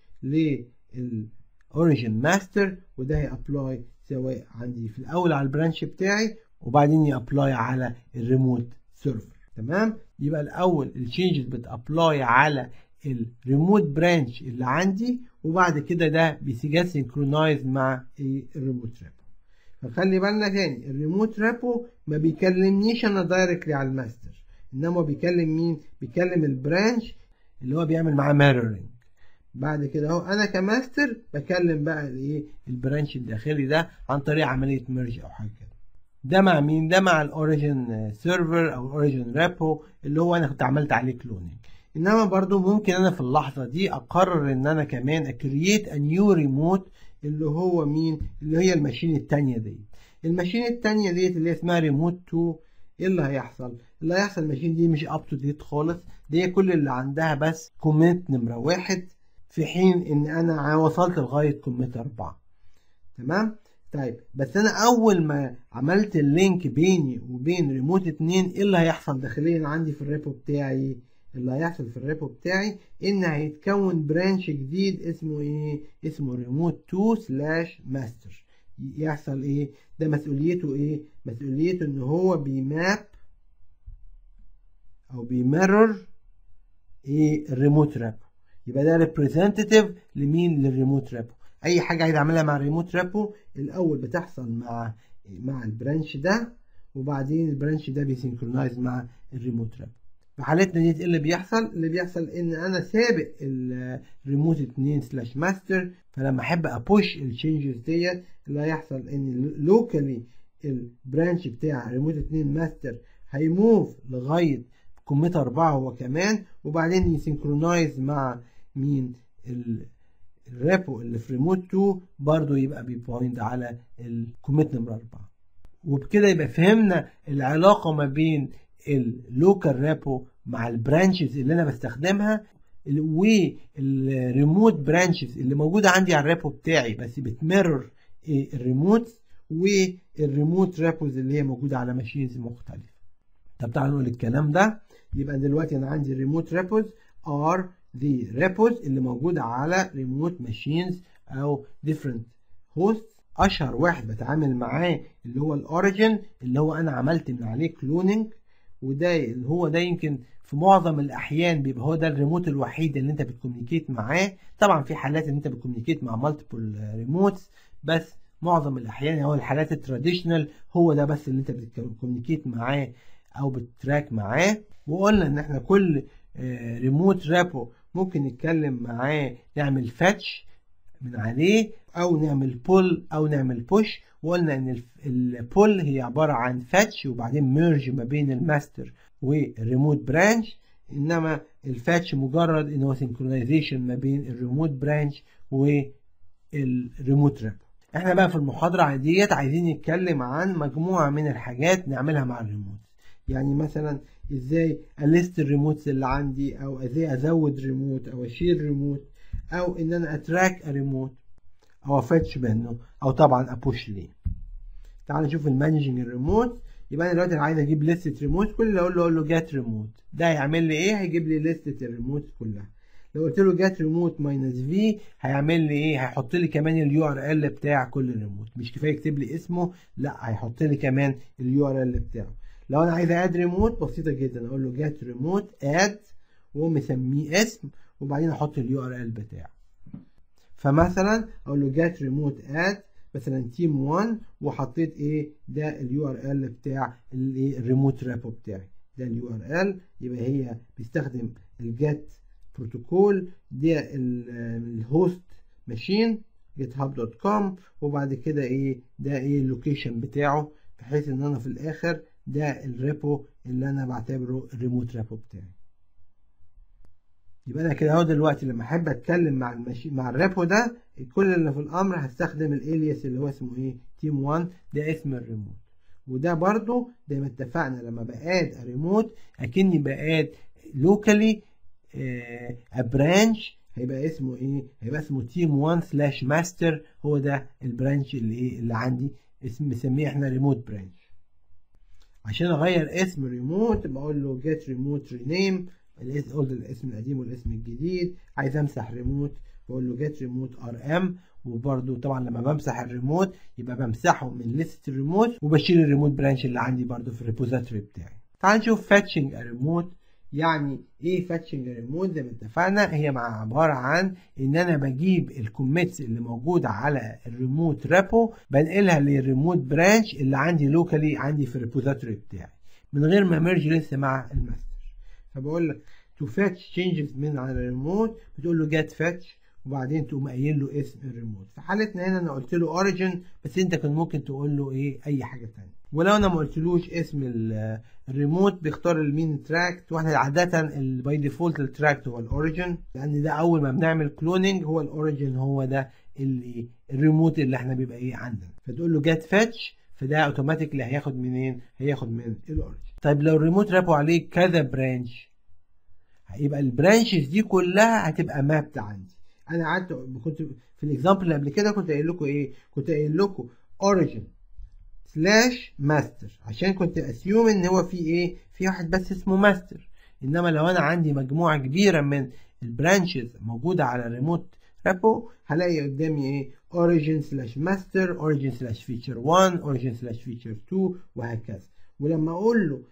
للأوريجن ماستر وده هي أبلاي سواء عندي في الأول على البرانش بتاعي وبعدين يأبلاي على الريموت سيرفر تمام؟ يبقى الأول التشينجز بتأبلاي على الريموت برانش اللي عندي وبعد كده ده بيجي سينكرونايز مع الريموت رابو فخلي بالنا تاني الريموت رابو ما بيكلمنيش انا دايركتلي على الماستر انما بيكلم مين بيكلم البرانش اللي هو بيعمل معاه ميرورنج بعد كده اهو انا كماستر بكلم بقى الايه البرانش الداخلي ده عن طريق عمليه ميرج او حاجه كده ده مع مين ده مع الاوريجن سيرفر او الاوريجن رابو اللي هو انا كنت عملت عليه كلونينج انما برضو ممكن انا في اللحظة دي اقرر ان انا كمان اكرييت ا نيو ريموت اللي هو مين اللي هي الماشين التانية دي الماشين التانية ديت اللي اسمها ريموت 2 ايه اللي هيحصل اللي هيحصل الماشين دي مش اب تو ديت خالص دي كل اللي عندها بس كومنت نمرة واحد في حين ان انا وصلت لغاية كومنت اربعة تمام طيب بس انا اول ما عملت اللينك بيني وبين ريموت اتنين ايه اللي هيحصل داخليا عندي في الريبو بتاعي اللي هيحصل في الريبو بتاعي ان هيتكون برانش جديد اسمه ايه اسمه ريموت 2 سلاش ماستر يحصل ايه ده مسؤوليته ايه مسؤوليته ان هو بيماب او بيمرر ايه الريموت رابو يبقى ده ريبريزنتيف لمين للريموت رابو اي حاجه عايز اعملها مع الريموت رابو الاول بتحصل مع مع البرانش ده وبعدين البرانش ده بيسينكرونايز مع الريموت رابو في حالتنا دي ايه اللي بيحصل اللي بيحصل ان انا سابق الريموت 2 سلاش ماستر فلما احب ابوش التشينجز ديت اللي هيحصل ان لوكالي البرانش بتاع ريموت 2 ماستر هيموف لغايه كوميت 4 هو كمان وبعدين يسينكرونايز مع مين الريبو اللي في ريموت 2 برضو يبقى بيبوينت على الكوميت نمبر 4 وبكده يبقى فهمنا العلاقه ما بين اللوكال رابو مع البرانشز اللي انا بستخدمها والريموت برانشز اللي موجوده عندي على الرابو بتاعي بس بتمرر الريموت والريموت رابوز اللي هي موجوده على ماشينز مختلفه طب تعالوا نقول الكلام ده يبقى دلوقتي انا عندي الريموت رابوز ار the repos اللي موجودة على remote machines أو different hosts أشهر واحد بتعامل معاه اللي هو الأوريجن اللي هو أنا عملت من عليه كلوننج وده اللي هو ده يمكن في معظم الاحيان بيبقى هو ده الريموت الوحيد اللي انت بتكومينيكيت معاه طبعا في حالات ان انت بتكومينيكيت مع مالتيبل ريموتس بس معظم الاحيان هو الحالات التراديشنال هو ده بس اللي انت بتكومينيكيت معاه او بتراك معاه وقلنا ان احنا كل ريموت رابو ممكن نتكلم معاه نعمل فاتش من عليه او نعمل بول او نعمل بوش وقلنا ان البول هي عباره عن فاتش وبعدين ميرج ما بين الماستر والريموت برانش انما الفاتش مجرد ان هو سينكرونايزيشن ما بين الريموت برانش والريموت رابو احنا بقى في المحاضره ديت عايزين نتكلم عن مجموعه من الحاجات نعملها مع الريموت يعني مثلا ازاي اليست الريموتس اللي عندي او ازاي ازود ريموت او اشيل ريموت او ان انا اتراك ريموت او افتش منه او طبعا ابوش ليه تعال نشوف المانجنج الريموت يبقى انا دلوقتي عايز اجيب لستة ريموت كل اللي اقول له اقول له جات ريموت ده هيعمل لي ايه هيجيب لي لستة الريموت كلها لو قلت له جات ريموت ماينس في هيعمل لي ايه هيحط لي كمان اليو ار ال بتاع كل ريموت مش كفايه يكتب لي اسمه لا هيحط لي كمان اليو ار ال بتاعه لو انا عايز اد ريموت بسيطه جدا اقول له جات ريموت اد ومسميه اسم وبعدين احط اليو ار ال بتاعه فمثلا اقول له جات ريموت اد مثلا تيم 1 وحطيت ايه ده اليو ار ال بتاع الايه الريموت رابو بتاعي ده اليو ار ال يبقى هي بيستخدم الجات بروتوكول ده الهوست ماشين جيت هاب دوت كوم وبعد كده ايه ده ايه اللوكيشن بتاعه بحيث ان انا في الاخر ده الريبو اللي انا بعتبره الريموت ريبو بتاعي يبقى انا كده اهو دلوقتي لما احب اتكلم مع المشي مع الريبو ده كل اللي في الامر هستخدم الالياس اللي هو اسمه ايه تيم 1 ده اسم الريموت وده برضو زي ما اتفقنا لما بقاد ريموت اكني بقاد لوكالي برانش هيبقى اسمه ايه هيبقى اسمه تيم 1 سلاش ماستر هو ده البرانش اللي ايه اللي عندي اسم مسميه احنا ريموت برانش عشان اغير اسم ريموت بقول له جيت ريموت رينيم قلت الاسم القديم والاسم الجديد عايز امسح ريموت بقول له جيت ريموت ار ام وبرده طبعا لما بمسح الريموت يبقى بمسحه من ليست الريموت وبشيل الريموت برانش اللي عندي برده في الريبوزيتوري بتاعي تعال نشوف فاتشنج ريموت يعني ايه فاتشنج ريموت زي ما اتفقنا هي مع عباره عن ان انا بجيب الكوميتس اللي موجوده على الريموت ريبو بنقلها للريموت برانش اللي عندي لوكالي عندي في الريبوزيتوري بتاعي من غير ما ميرج لسه مع الماستر فبقول لك تو فاتش تشينجز من على الريموت بتقول له جيت فاتش وبعدين تقوم قايل له اسم الريموت في حالتنا هنا انا قلت له اوريجن بس انت كان ممكن تقول له ايه اي حاجه ثانيه ولو انا ما قلتلوش اسم الريموت بيختار المين تراكت واحنا عاده باي ديفولت التراكت هو الاوريجن لان ده اول ما بنعمل كلوننج هو الاوريجن هو ده اللي الريموت اللي احنا بيبقى ايه عندنا فتقول له جيت فاتش فده اوتوماتيكلي هياخد منين هياخد من الاوريجن طيب لو الريموت رابو عليه كذا برانش هيبقى البرانشز دي كلها هتبقى مابت عندي انا قعدت كنت في الاكزامبل اللي قبل كده كنت قايل لكم ايه كنت قايل لكم اوريجن سلاش ماستر عشان كنت اسيوم ان هو في ايه في واحد بس اسمه ماستر انما لو انا عندي مجموعه كبيره من البرانشز موجوده على الريموت رابو هلاقي قدامي ايه اوريجن سلاش ماستر اوريجن سلاش فيتشر 1 اوريجن سلاش فيتشر 2 وهكذا ولما اقول له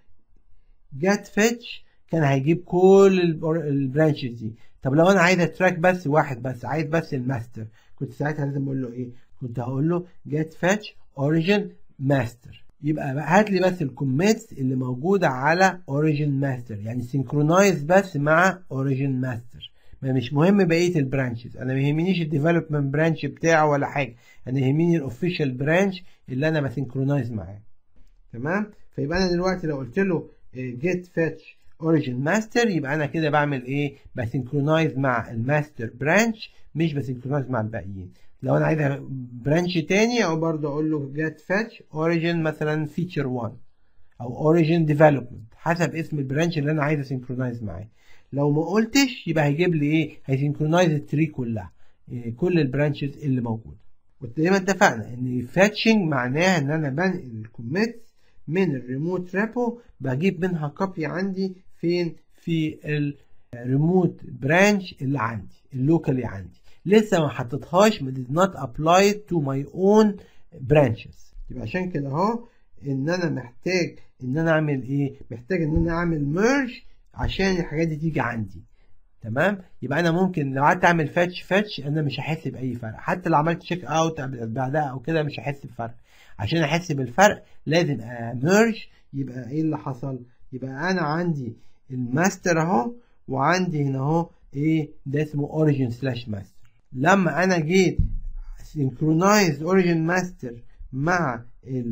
جات فيتش كان هيجيب كل البرانشز دي طب لو انا عايز اتراك بس واحد بس عايز بس الماستر كنت ساعتها لازم اقول له ايه كنت هقول له جيت فاتش اوريجن ماستر يبقى هات لي بس الكوميتس اللي موجوده على اوريجن ماستر يعني سينكرونايز بس مع اوريجن ماستر ما مش مهم بقيه البرانشز انا ما يهمنيش الديفلوبمنت برانش بتاعه ولا حاجه انا يهمني الاوفيشال برانش اللي انا بسينكرونايز معاه تمام فيبقى انا دلوقتي لو قلت له جيت فاتش اوريجن ماستر يبقى انا كده بعمل ايه بسينكرونايز مع الماستر برانش مش بسينكرونايز مع الباقيين لو انا عايز برانش تاني او برضه اقول له جيت فاتش اوريجن مثلا فيتشر 1 او اوريجن ديفلوبمنت حسب اسم البرانش اللي انا عايز اسينكرونايز معاه لو ما قلتش يبقى هيجيب لي ايه هيسينكرونايز التري كلها إيه كل البرانشز اللي موجوده وزي ما اتفقنا ان فاتشنج معناها ان انا بنقل الكوميتس من الريموت ريبو بجيب منها كوبي عندي فين في الريموت برانش اللي عندي اللوكالي عندي لسه ما حطيتهاش ما did not apply to my own branches يبقى عشان كده اهو ان انا محتاج ان انا اعمل ايه محتاج ان انا اعمل merge عشان الحاجات دي تيجي عندي تمام يبقى انا ممكن لو قعدت اعمل فاتش فاتش انا مش هحس باي فرق حتى لو عملت تشيك اوت بعدها او كده مش هحس بفرق عشان احس بالفرق لازم اميرج يبقى ايه اللي حصل يبقى انا عندي الماستر اهو وعندي هنا اهو ايه ده اسمه اوريجين سلاش ماستر لما انا جيت سينكرونايز اوريجين ماستر مع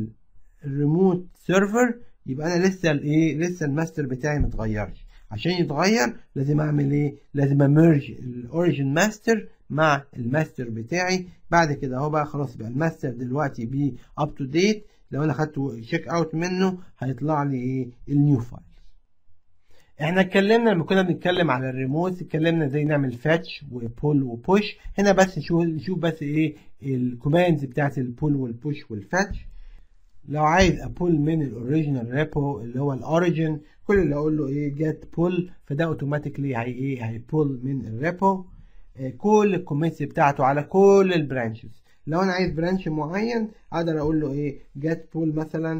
الريموت سيرفر يبقى انا لسه الايه لسه الماستر بتاعي متغيرش عشان يتغير لازم اعمل ايه لازم اميرج الاوريجين ماستر مع الماستر بتاعي بعد كده اهو بقى خلاص بقى الماستر دلوقتي بي اب تو ديت لو انا خدت تشيك اوت منه هيطلع لي ايه النيو فايل احنا اتكلمنا لما كنا بنتكلم على الريموت اتكلمنا ازاي نعمل فاتش وبول وبوش هنا بس نشوف نشوف بس ايه الكوماندز بتاعت البول والبوش والفاتش لو عايز ابول من الاوريجينال ريبو اللي هو الاوريجين كل اللي اقول له ايه جيت بول فده اوتوماتيكلي هي ايه هيبول من الريبو كل الكوميتس بتاعته على كل البرانشز لو انا عايز برانش معين اقدر اقول له ايه جيت بول مثلا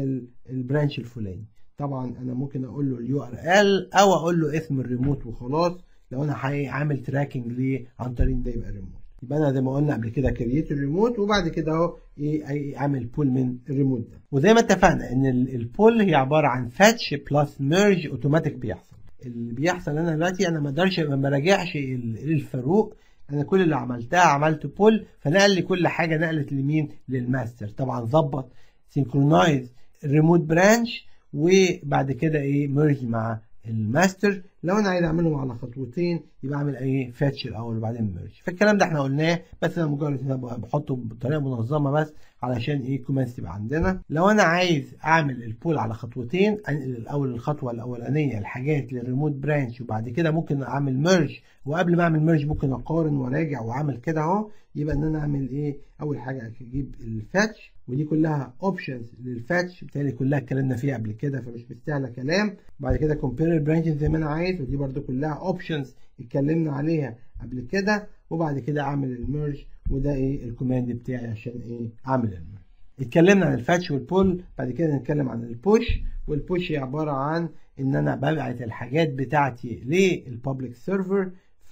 البرانش الفلاني طبعا انا ممكن اقول له اليو ار ال او اقول له اسم الريموت وخلاص لو انا عامل تراكنج ليه عن طريق ده يبقى ريموت يبقى انا زي ما قلنا قبل كده كرييت الريموت وبعد كده اهو ايه اعمل بول من الريموت ده وزي ما اتفقنا ان البول هي عباره عن فاتش بلس ميرج اوتوماتيك بيحصل اللي بيحصل انا دلوقتي انا ما اقدرش ما براجعش الفاروق انا كل اللي عملتها عملت بول فنقل لي كل حاجه نقلت لمين للماستر طبعا ظبط سينكرونايز الريموت برانش وبعد كده ايه ميرج مع الماستر لو انا عايز اعملهم على خطوتين يبقى اعمل ايه فاتش الاول وبعدين ميرج فالكلام ده احنا قلناه بس انا مجرد انا بحطه بطريقه منظمه بس علشان ايه كومنتس تبقى عندنا لو انا عايز اعمل البول على خطوتين انقل الاول الخطوه الاولانيه الحاجات للريموت برانش وبعد كده ممكن اعمل ميرج وقبل ما اعمل ميرج ممكن اقارن وراجع واعمل كده اهو يبقى ان انا اعمل ايه اول حاجه اجيب الفاتش ودي كلها اوبشنز للفاتش بالتالي كلها اتكلمنا فيها قبل كده فمش مستاهله كلام بعد كده كومبير برانشز زي ما انا عايز ودي برده كلها اوبشنز اتكلمنا عليها قبل كده وبعد كده اعمل الميرج وده ايه الكوماند بتاعي عشان ايه اعمل الميرج اتكلمنا عن الفاتش والبول بعد كده نتكلم عن البوش والبوش هي عباره عن ان انا ببعت الحاجات بتاعتي للبابليك سيرفر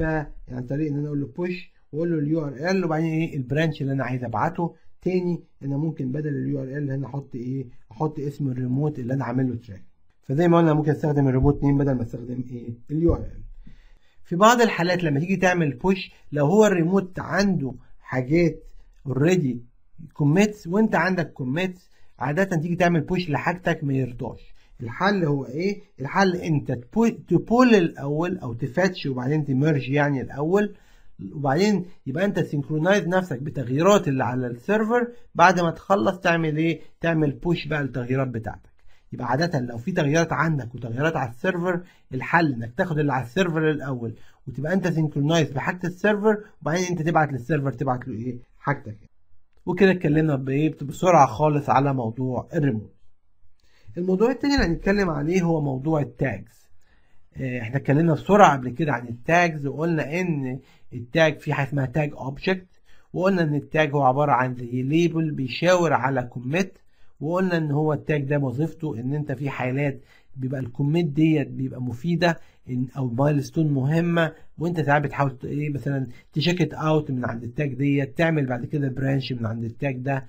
فعن طريق ان انا اقول له بوش واقول له اليو ار ال وبعدين ايه البرانش اللي انا عايز ابعته تاني انا ممكن بدل اليو ار ال هنا احط ايه احط اسم الريموت اللي انا عامل له تراك فزي ما قلنا ممكن استخدم الريموت نيم بدل ما استخدم ايه اليو ار ال في بعض الحالات لما تيجي تعمل بوش لو هو الريموت عنده حاجات اوريدي كوميتس وانت عندك كوميتس عادة تيجي تعمل بوش لحاجتك ما يرضاش الحل هو ايه الحل انت تبول الاول او تفاتش وبعدين تمرج يعني الاول وبعدين يبقى انت سينكرونايز نفسك بتغييرات اللي على السيرفر بعد ما تخلص تعمل ايه تعمل بوش بقى التغييرات بتاعتك يبقى عادة لو في تغييرات عندك وتغييرات على السيرفر الحل انك تاخد اللي على السيرفر الاول وتبقى انت سينكرونايز بحاجة السيرفر وبعدين انت تبعت للسيرفر تبعت له ايه حاجتك وكده اتكلمنا بايه بسرعة خالص على موضوع الريموت الموضوع التاني اللي هنتكلم عليه هو موضوع التاجز احنا اتكلمنا بسرعة قبل كده عن التاجز وقلنا ان التاج في حاجة اسمها تاج اوبجكت وقلنا ان التاج هو عبارة عن زي ليبل بيشاور على كوميت وقلنا ان هو التاج ده وظيفته ان انت في حالات بيبقى الكوميت ديت بيبقى مفيده إن او مايلستون مهمه وانت ساعات بتحاول ايه مثلا تشيك اوت من عند التاج ديت تعمل بعد كده برانش من عند التاج ده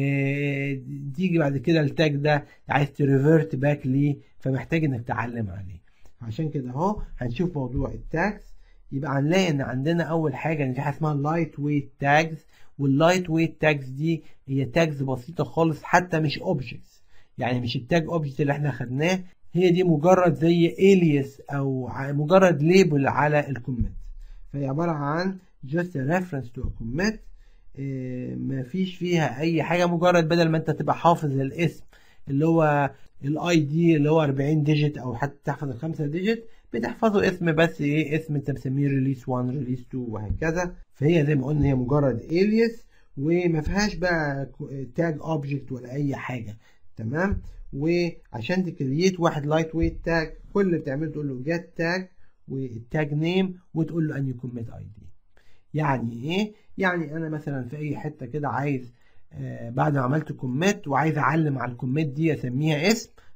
إيه تيجي بعد كده التاج ده عايز تريفرت باك ليه فمحتاج انك تتعلم عليه عشان كده اهو هنشوف موضوع التاجز يبقى هنلاقي ان عندنا اول حاجه ان في حاجه اسمها لايت ويت تاجز واللايت ويت تاجز دي هي تاجز بسيطه خالص حتى مش اوبجكتس يعني مش التاج اوبجكت اللي احنا خدناه هي دي مجرد زي الياس او مجرد ليبل على الكومنت فهي عباره عن just a reference to a commit إيه مفيش فيها اي حاجه مجرد بدل ما انت تبقى حافظ الاسم اللي هو الاي دي اللي هو 40 ديجيت او حتى تحفظ الخمسه ديجيت بتحفظوا اسم بس ايه اسم انت مسميه ريليس 1 ريليس 2 وهكذا فهي زي ما قلنا هي مجرد الياس وما فيهاش بقى تاج اوبجكت ولا اي حاجه تمام وعشان تكريت واحد لايت ويت تاج كل اللي بتعمله تقول له جيت تاج والتاج نيم وتقول له اني كوميت اي دي يعني ايه يعني انا مثلا في اي حته كده عايز آه بعد ما عملت كوميت وعايز اعلم على الكوميت دي اسميها اسم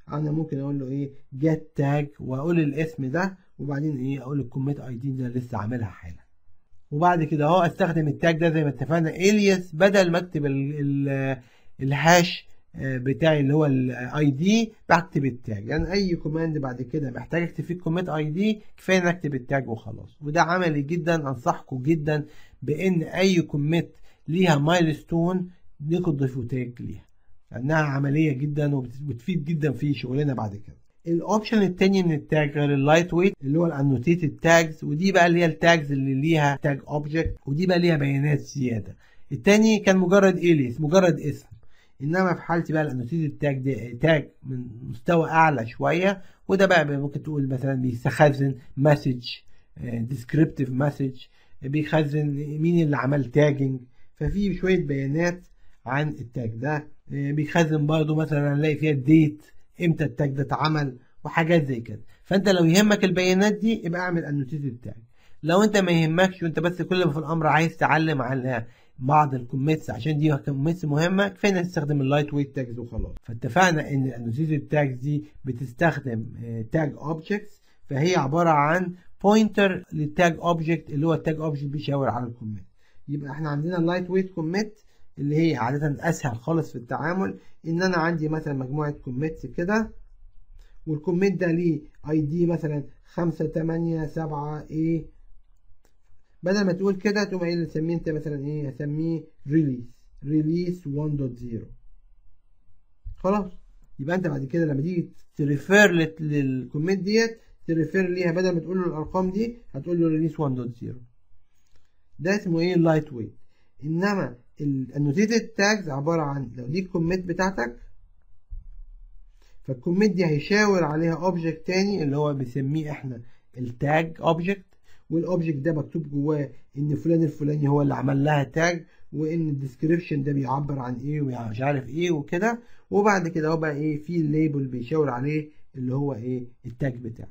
انا ممكن اقول له ايه جيت تاج واقول الاسم ده وبعدين ايه اقول الكوميت اي دي ده لسه عاملها حالا وبعد كده اهو استخدم التاج ده زي ما اتفقنا الياس بدل ما اكتب الهاش بتاعي اللي هو الاي دي بكتب التاج يعني اي كوماند بعد كده محتاج اكتب فيه الكوميت اي دي كفايه ان اكتب التاج وخلاص وده عملي جدا انصحكم جدا بان اي كوميت ليها مايلستون ليكوا تضيفوا تاج ليها لانها عمليه جدا وبتفيد جدا في شغلنا بعد كده الاوبشن التاني من التاج غير اللايت ويت اللي هو الانوتيتد تاجز ودي بقى اللي هي التاجز اللي ليها تاج اوبجكت ودي بقى ليها بيانات زياده التاني كان مجرد اليس مجرد اسم انما في حالتي بقى الانوتيتد تاج دي تاج من مستوى اعلى شويه وده بقى ممكن تقول مثلا بيستخزن مسج ديسكريبتيف مسج بيخزن مين اللي عمل تاجنج ففي شويه بيانات عن التاج ده بيخزن برضو مثلا نلاقي فيها الديت امتى التاج ده اتعمل وحاجات زي كده فانت لو يهمك البيانات دي يبقى اعمل انوتيتد تاج لو انت ما يهمكش وانت بس كل ما في الامر عايز تعلم على بعض الكوميتس عشان دي كوميتس مهمه كفايه انك تستخدم اللايت ويت تاجز وخلاص فاتفقنا ان الانوتيتد تاجز دي بتستخدم تاج اوبجكتس فهي عباره عن بوينتر للتاج اوبجكت اللي هو التاج اوبجكت بيشاور على الكوميت يبقى احنا عندنا اللايت ويت كوميت اللي هي عادة أسهل خالص في التعامل إن أنا عندي مثلا مجموعة كوميتس كده والكوميت ده ليه أي دي مثلا خمسة تمانية سبعة إيه بدل ما تقول كده تقوم قايل تسميه أنت مثلا إيه هسميه ريليس ريليس 1.0 خلاص يبقى أنت بعد كده لما تيجي تريفير للكوميت ديت تريفير ليها بدل ما تقول له الأرقام دي هتقول له ريليس 1.0 ده اسمه إيه اللايت ويت إنما الانوتيتد تاجز عبارة عن لو دي الكوميت بتاعتك فالكوميت دي هيشاور عليها اوبجكت تاني اللي هو بنسميه احنا التاج اوبجكت والاوبجكت ده مكتوب جواه ان فلان الفلاني هو اللي عمل لها تاج وان الديسكريبشن ده بيعبر عن ايه ومش عارف ايه وكده وبعد كده هو بقى ايه في الليبل بيشاور عليه اللي هو ايه التاج بتاعه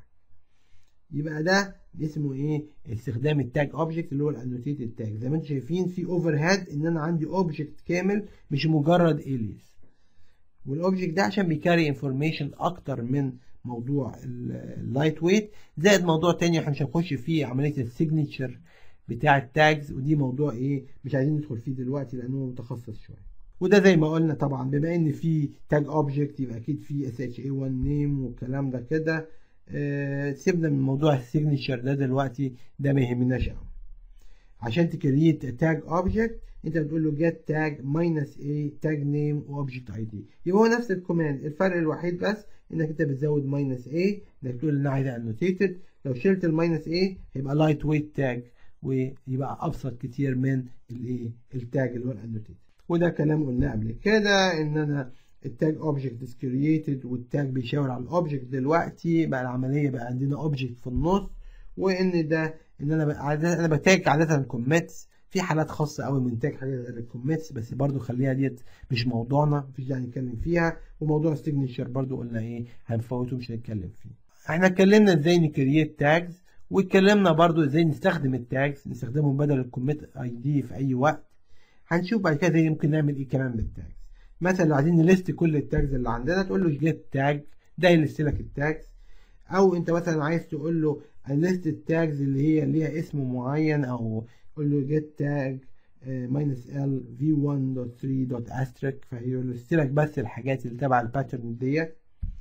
يبقى ده اسمه ايه استخدام التاج اوبجكت اللي هو الانوتيتد تاج زي ما انتم شايفين في اوفر هيد ان انا عندي اوبجكت كامل مش مجرد اليس والاوبجكت ده عشان بيكاري انفورميشن اكتر من موضوع اللايت ويت زائد موضوع تاني احنا مش هنخش فيه عمليه السيجنتشر بتاع التاجز ودي موضوع ايه مش عايزين ندخل فيه دلوقتي لانه متخصص شويه وده زي ما قلنا طبعا بما ان في تاج اوبجكت يبقى اكيد في اس اتش اي 1 نيم والكلام ده كده آه سيبنا من موضوع السيجنتشر ده دلوقتي ده ما يهمناش قوي عشان تكريت تاج اوبجكت انت بتقول له get tag minus a tag name واوبجكت اي دي يبقى هو نفس الكوماند الفرق الوحيد بس انك انت بتزود minus a انك تقول ان انا عايزها annotated لو شلت الماينس a هيبقى لايت ويت تاج ويبقى ابسط كتير من الايه التاج اللي هو الانوتيتد وده كلام قلناه قبل كده ان انا التاج اوبجكت از كرييتد والتاج بيشاور على الاوبجكت دلوقتي بقى العمليه بقى عندنا اوبجكت في النص وان ده ان انا بقى انا بتاج عاده كوميتس في حالات خاصه قوي من تاج حاجه غير الكوميتس بس برضو خليها ديت مش موضوعنا مفيش داعي نتكلم فيها وموضوع السيجنتشر برضو قلنا ايه هنفوته مش هنتكلم فيه احنا اتكلمنا ازاي نكريت تاجز واتكلمنا برضو ازاي نستخدم التاجز نستخدمهم بدل الكوميت اي دي في اي وقت هنشوف بعد كده ازاي ممكن نعمل ايه كمان بالتاجز مثلا لو عايزين نلست كل التاجز اللي عندنا تقول له جيت تاج ده يلست لك التاجز او انت مثلا عايز تقول له الليست التاجز اللي هي ليها اسم معين او قول له جيت تاج ماينس ال في 1 دوت 3 دوت استريك فهيلست لك بس الحاجات اللي تبع الباترن ديت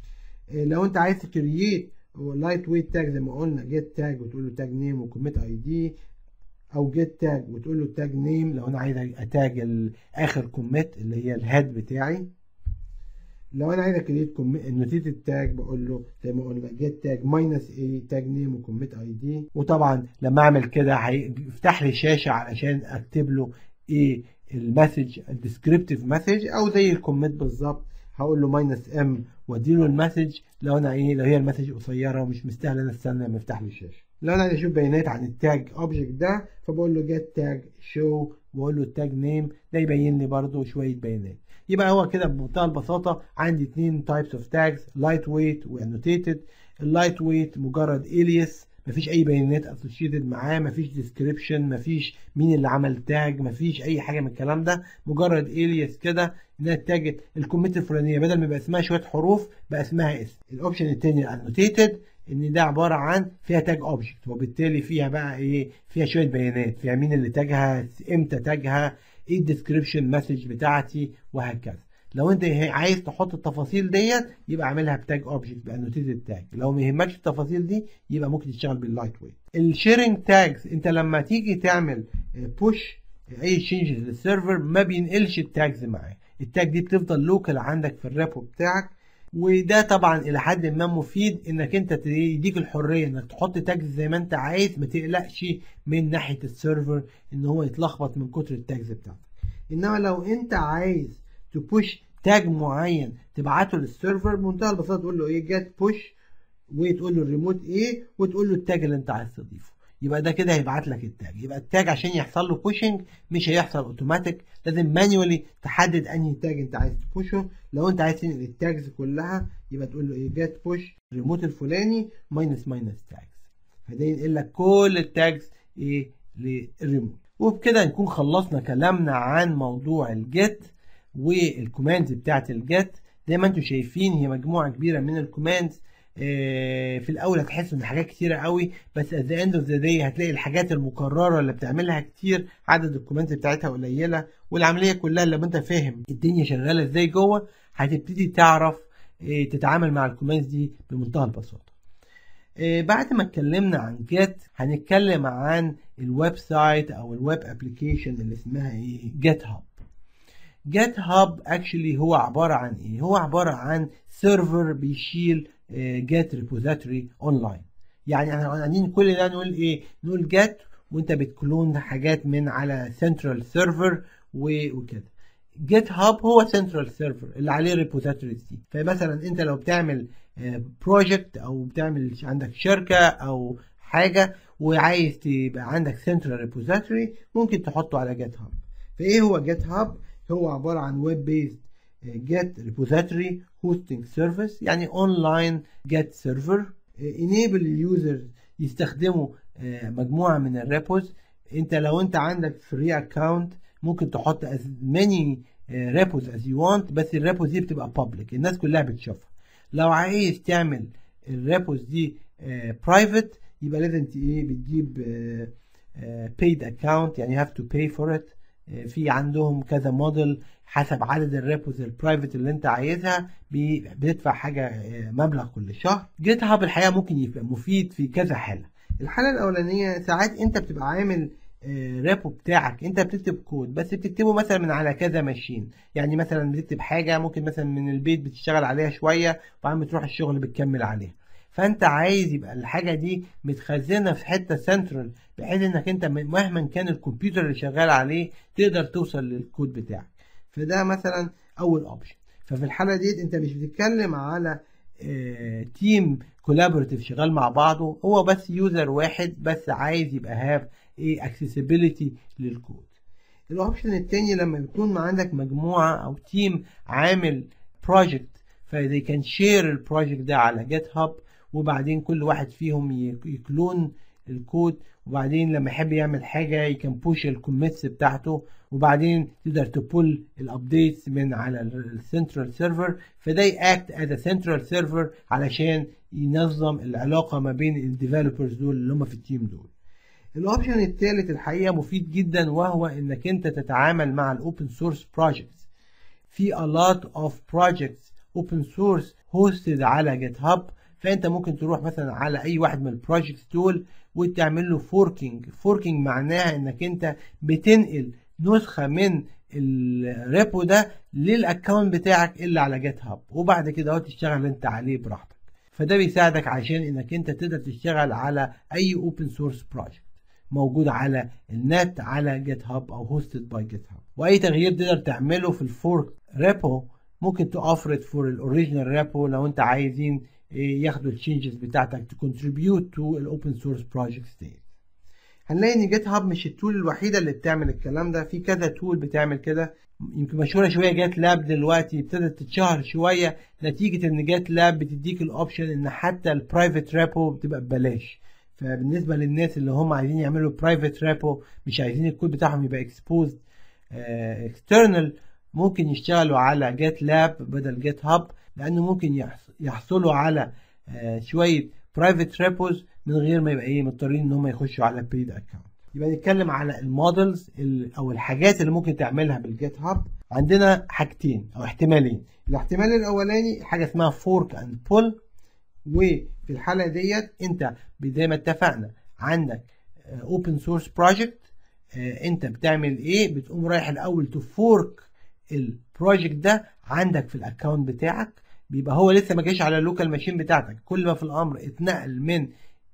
لو انت عايز تكريت لايت ويت تاج زي ما قلنا جيت تاج وتقول له تاج نيم وكوميت اي دي او جيت تاج وتقول له تاج نيم لو انا عايز اتاج اخر كوميت اللي هي الهيد بتاعي لو انا عايز اكريت النوتيت التاج بقول له زي ما قلنا جيت تاج ماينس اي تاج نيم وكوميت اي دي وطبعا لما اعمل كده هيفتح لي شاشه علشان اكتب له ايه المسج الديسكريبتيف مسج او زي الكوميت بالظبط هقول له ماينس ام وادي له المسج لو انا ايه لو هي المسج قصيره ومش مستاهل انا استنى لما يفتح لي الشاشه لو انا عايز اشوف بيانات عن التاج اوبجكت ده فبقول له جيت تاج شو واقول له التاج نيم ده يبين لي برده شويه بيانات يبقى هو كده بمنتهى البساطه عندي اتنين تايبس اوف تاجز لايت ويت وانوتيتد اللايت ويت مجرد اليس مفيش اي بيانات اسوشيتد معاه مفيش ديسكريبشن مفيش مين اللي عمل تاج مفيش اي حاجه من الكلام ده مجرد الياس كده انها تاج الكوميت الفلانيه بدل ما يبقى اسمها شويه حروف بقى اسمها اسم الاوبشن الثاني انوتيتد ان ده عباره عن فيها تاج اوبجكت وبالتالي فيها بقى ايه فيها شويه بيانات فيها مين اللي تاجها امتى تاجها ايه الديسكريبشن مسج بتاعتي وهكذا لو انت عايز تحط التفاصيل ديت يبقى اعملها بتاج اوبجكت بانوتيتد تاج لو ما يهمكش التفاصيل دي يبقى ممكن تشتغل باللايت ويت الشيرنج تاجز انت لما تيجي تعمل بوش اي تشينجز للسيرفر ما بينقلش التاجز معاه التاج دي بتفضل لوكال عندك في الريبو بتاعك وده طبعا الى حد ما مفيد انك انت يديك الحريه انك تحط تاجز زي ما انت عايز ما تقلقش من ناحيه السيرفر ان هو يتلخبط من كتر التاجز بتاعتك انما لو انت عايز تبوش تاج معين تبعته للسيرفر بمنتهى البساطه تقول له ايه جيت بوش وتقول له الريموت ايه وتقول له التاج اللي انت عايز تضيفه يبقى ده كده هيبعت لك التاج يبقى التاج عشان يحصل له بوشنج مش هيحصل اوتوماتيك لازم مانيولي تحدد انهي تاج انت عايز تبوشه لو انت عايز تنقل التاجز كلها يبقى تقول له ايه جيت بوش الريموت الفلاني ماينس ماينس تاجز فده ينقل لك كل التاجز ايه للريموت وبكده نكون خلصنا كلامنا عن موضوع الجيت والكوماندز بتاعت الجيت زي ما انتم شايفين هي مجموعه كبيره من الكوماندز في الاول هتحس ان حاجات كتيره قوي بس at the end of the day هتلاقي الحاجات المكرره اللي بتعملها كتير عدد الكومنت بتاعتها قليله والعمليه كلها لما انت فاهم الدنيا شغاله ازاي جوه هتبتدي تعرف تتعامل مع الكومنتس دي بمنتهى البساطه بعد ما اتكلمنا عن جيت هنتكلم عن الويب سايت او الويب ابلكيشن اللي اسمها ايه جيت هاب جيت هاب اكشلي هو عباره عن ايه هو عباره عن سيرفر بيشيل جيت ريبوزيتوري اونلاين يعني احنا قاعدين كل ده نقول ايه نقول جيت وانت بتكلون حاجات من على سنترال سيرفر وكده جيت هاب هو سنترال سيرفر اللي عليه ريبوزيتوريز دي فمثلا انت لو بتعمل بروجكت او بتعمل عندك شركه او حاجه وعايز تبقى عندك سنترال ريبوزيتوري ممكن تحطه على جيت هاب فايه هو جيت هاب هو عباره عن ويب بيست جيت ريبوزيتوري هوستنج سيرفيس يعني اونلاين جيت سيرفر انيبل اليوزر يستخدموا مجموعه من الريبوز انت لو انت عندك فري اكونت ممكن تحط as many ريبوز as you want بس الريبوز دي بتبقى public الناس كلها بتشوفها لو عايز تعمل الريبوز دي برايفت يبقى لازم ايه بتجيب paid account يعني have to pay for it في عندهم كذا موديل حسب عدد الريبوز البرايفت اللي انت عايزها بتدفع حاجه مبلغ كل شهر جيت هاب الحقيقه ممكن يبقى مفيد في كذا حاله الحاله الاولانيه ساعات انت بتبقى عامل ريبو بتاعك انت بتكتب كود بس بتكتبه مثلا من على كذا ماشين يعني مثلا بتكتب حاجه ممكن مثلا من البيت بتشتغل عليها شويه وبعدين بتروح الشغل بتكمل عليها فانت عايز يبقى الحاجه دي متخزنه في حته سنترال بحيث انك انت مهما كان الكمبيوتر اللي شغال عليه تقدر توصل للكود بتاعك فده مثلا اول اوبشن ففي الحاله دي انت مش بتتكلم على اه تيم كولابوريتيف شغال مع بعضه هو بس يوزر واحد بس عايز يبقى هاف ايه اكسسبيليتي للكود الاوبشن التاني لما يكون عندك مجموعه او تيم عامل بروجكت فدي كان شير البروجكت ده على جيت هاب وبعدين كل واحد فيهم يكلون الكود وبعدين لما يحب يعمل حاجه يكن بوش الكوميتس بتاعته وبعدين تقدر تبول الابديتس من على السنترال سيرفر فده ياكت از سنترال سيرفر علشان ينظم العلاقه ما بين الديفلوبرز دول اللي هم في التيم دول الاوبشن الثالث الحقيقه مفيد جدا وهو انك انت تتعامل مع الاوبن سورس بروجكتس في a lot of projects open source hosted على جيت هاب فانت ممكن تروح مثلا على اي واحد من البروجكتس دول وتعمل له فوركينج فوركينج معناها انك انت بتنقل نسخه من الريبو ده للاكونت بتاعك اللي على جيت هاب وبعد كده اهو تشتغل انت عليه براحتك فده بيساعدك عشان انك انت تقدر تشتغل على اي اوبن سورس بروجكت موجود على النت على جيت هاب او هوستد باي جيت هاب واي تغيير تقدر تعمله في الفورك ريبو ممكن تأفرت فور الاوريجينال ريبو لو انت عايزين ياخدوا التشينجز بتاعتك تكونتريبيوت تو الاوبن سورس بروجكتس دي هنلاقي ان جيت هاب مش التول الوحيده اللي بتعمل الكلام ده في كذا تول بتعمل كده يمكن مشهوره شويه جات لاب دلوقتي ابتدت تتشهر شويه نتيجه ان جات لاب بتديك الاوبشن ان حتى البرايفت ريبو بتبقى ببلاش فبالنسبه للناس اللي هم عايزين يعملوا برايفت ريبو مش عايزين الكود بتاعهم يبقى اكسبوزد اكسترنال ممكن يشتغلوا على جيت لاب بدل جيت هاب لانه ممكن يحصلوا على شويه برايفت ريبوز من غير ما يبقى ايه مضطرين ان هم يخشوا على بيد اكونت يبقى نتكلم على المودلز او الحاجات اللي ممكن تعملها بالجيت هاب عندنا حاجتين او احتمالين الاحتمال الاولاني حاجه اسمها فورك اند بول وفي الحاله ديت انت زي ما اتفقنا عندك اوبن سورس بروجكت انت بتعمل ايه بتقوم رايح الاول تفورك البروجكت ده عندك في الاكونت بتاعك بيبقى هو لسه ما جاش على اللوكال ماشين بتاعتك كل ما في الامر اتنقل من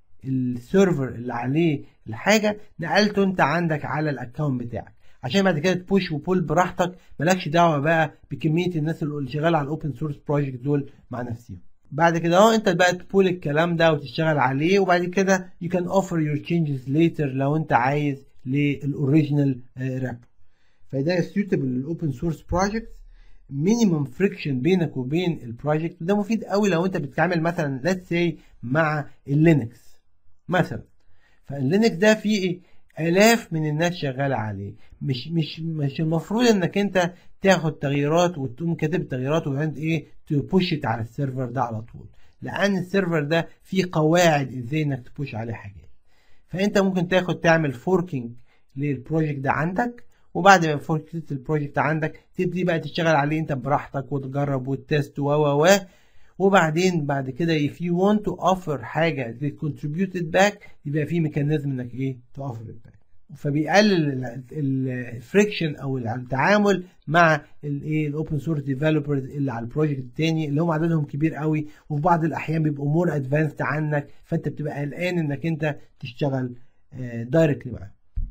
السيرفر اللي عليه الحاجه نقلته انت عندك على الاكونت بتاعك عشان بعد كده تبوش وبول براحتك مالكش دعوه بقى بكميه الناس اللي شغاله على الاوبن سورس بروجكت دول مع نفسهم بعد كده اهو انت بقى تبول الكلام ده وتشتغل عليه وبعد كده you can offer your changes later لو انت عايز للاوريجينال راب فده suitable للاوبن سورس بروجكت مينيمم فريكشن بينك وبين البروجكت وده مفيد قوي لو انت بتتعامل مثلا let's say مع اللينكس مثلا فاللينكس ده فيه ايه الاف من الناس شغاله عليه مش مش مش المفروض انك انت تاخد تغييرات وتقوم كاتب تغييرات وبعدين ايه تبوشت على السيرفر ده على طول لان السيرفر ده فيه قواعد ازاي انك تبوش عليه حاجات فانت ممكن تاخد تعمل فوركينج للبروجكت ده عندك وبعد ما فوركت البروجكت عندك تبتدي بقى تشتغل عليه انت براحتك وتجرب وتست و و و وبعدين بعد كده if you want to offer حاجه that contributed back يبقى في ميكانيزم انك ايه تoffer it back فبيقلل الفريكشن او التعامل مع الايه الاوبن سورس ديفلوبرز اللي على البروجكت التاني اللي هم عددهم كبير قوي وفي بعض الاحيان بيبقوا مور ادفانسد عنك فانت بتبقى قلقان انك انت تشتغل دايركتلي معاه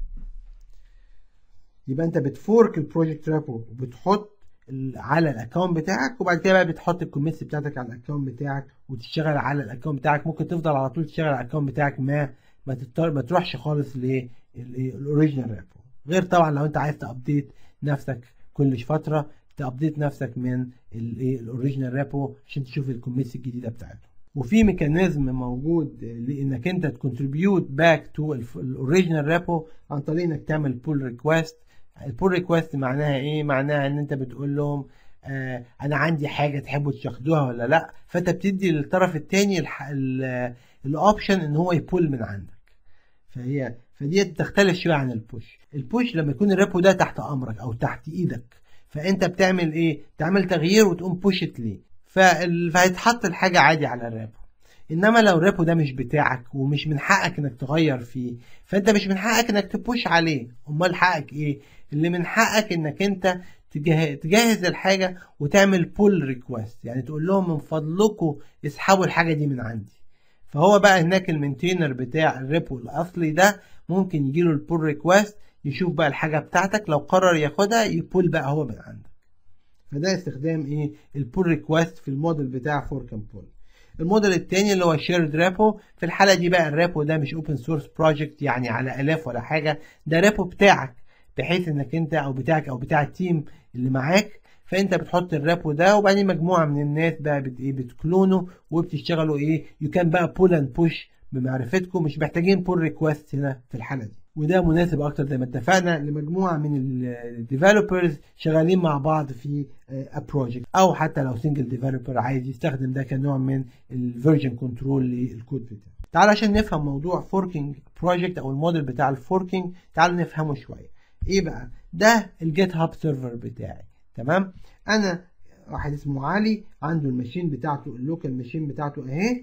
يبقى انت بتفورك البروجكت رابو وبتحط على الاكونت بتاعك وبعد كده بقى بتحط الكوميتس بتاعتك على الاكونت بتاعك وتشتغل على الاكونت بتاعك ممكن تفضل على طول تشتغل على الاكونت بتاعك ما ما, تضطر ما تروحش خالص للاوريجينال رابو غير طبعا لو انت عايز تابديت نفسك كل فتره تابديت نفسك من الاوريجينال رابو عشان تشوف الكوميتس الجديده بتاعته وفي ميكانيزم موجود لانك انت تكونتريبيوت باك تو الاوريجينال رابو عن طريق انك تعمل بول ريكويست البول ريكويست معناها ايه معناها ان انت بتقول لهم آه انا عندي حاجه تحبوا تاخدوها ولا لا فانت بتدي للطرف الثاني الاوبشن ان هو يبول من عندك فهي فدي تختلف شويه عن البوش البوش لما يكون الريبو ده تحت امرك او تحت ايدك فانت بتعمل ايه تعمل تغيير وتقوم بوشت ليه فهيتحط الحاجه عادي على الريبو انما لو الريبو ده مش بتاعك ومش من حقك انك تغير فيه فانت مش من حقك انك تبوش عليه امال حقك ايه اللي من حقك انك انت تجهز الحاجة وتعمل بول ريكوست يعني تقول لهم من فضلكم اسحبوا الحاجة دي من عندي فهو بقى هناك المينتينر بتاع الريبو الاصلي ده ممكن يجيله البول ريكوست يشوف بقى الحاجة بتاعتك لو قرر ياخدها يبول بقى هو من عندك فده استخدام ايه البول ريكوست في الموديل بتاع فورك اند بول الموديل التاني اللي هو شيرد ريبو في الحالة دي بقى الريبو ده مش اوبن سورس بروجكت يعني على الاف ولا حاجة ده ريبو بتاعك بحيث انك انت او بتاعك او بتاع التيم اللي معاك فانت بتحط الرابو ده وبعدين مجموعه من الناس بقى بت ايه بتكلونه وبتشتغلوا ايه يو كان بقى بول اند بوش بمعرفتكم مش محتاجين بول ريكوست هنا في الحاله دي وده مناسب اكتر زي ما اتفقنا لمجموعه من الديفلوبرز شغالين مع بعض في بروجكت او حتى لو سنجل ديفلوبر عايز يستخدم ده كنوع من الفيرجن كنترول للكود بتاعه تعال عشان نفهم موضوع فوركينج بروجكت او الموديل بتاع الفوركينج تعال نفهمه شويه ايه بقى ده الجيت هاب سيرفر بتاعي تمام انا واحد اسمه علي عنده الماشين بتاعته اللوكال ماشين بتاعته اهي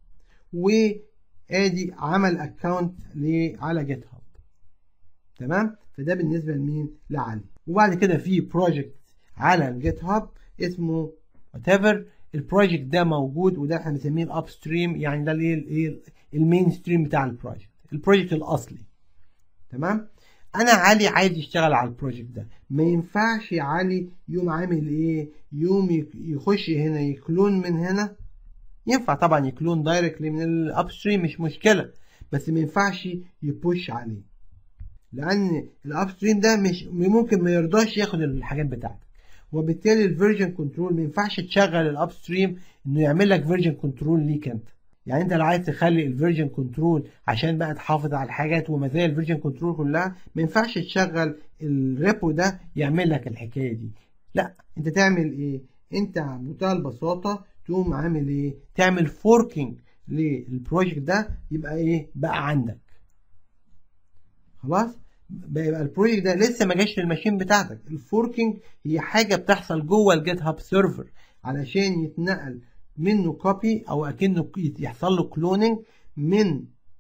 وادي عمل اكونت على جيت هاب تمام فده بالنسبه لمين لعلي وبعد كده في بروجكت على الجيت هاب اسمه وات ايفر البروجكت ده موجود وده احنا بنسميه الاب ستريم يعني ده الايه المين ستريم بتاع البروجكت البروجكت الاصلي تمام انا علي عايز يشتغل على البروجكت ده ما ينفعش علي يوم عامل ايه يوم يخش هنا يكلون من هنا ينفع طبعا يكلون دايركتلي من الاب ستريم مش مشكله بس ما ينفعش يبوش عليه لان الاب ستريم ده مش ممكن ما يرضاش ياخد الحاجات بتاعتك وبالتالي الفيرجن كنترول ما ينفعش تشغل الاب ستريم انه يعمل لك فيرجن كنترول ليك انت يعني انت لو عايز تخلي الفيرجن كنترول عشان بقى تحافظ على الحاجات ومزايا الفيرجن كنترول كلها ما ينفعش تشغل الريبو ده يعمل لك الحكايه دي لا انت تعمل ايه انت بمنتهى البساطه تقوم عامل ايه تعمل فوركينج للبروجكت ده يبقى ايه بقى عندك خلاص بقى يبقى البروجكت ده لسه ما جاش للماشين بتاعتك الفوركينج هي حاجه بتحصل جوه الجيت هاب سيرفر علشان يتنقل منه كوبي او اكنه يحصل له كلوننج من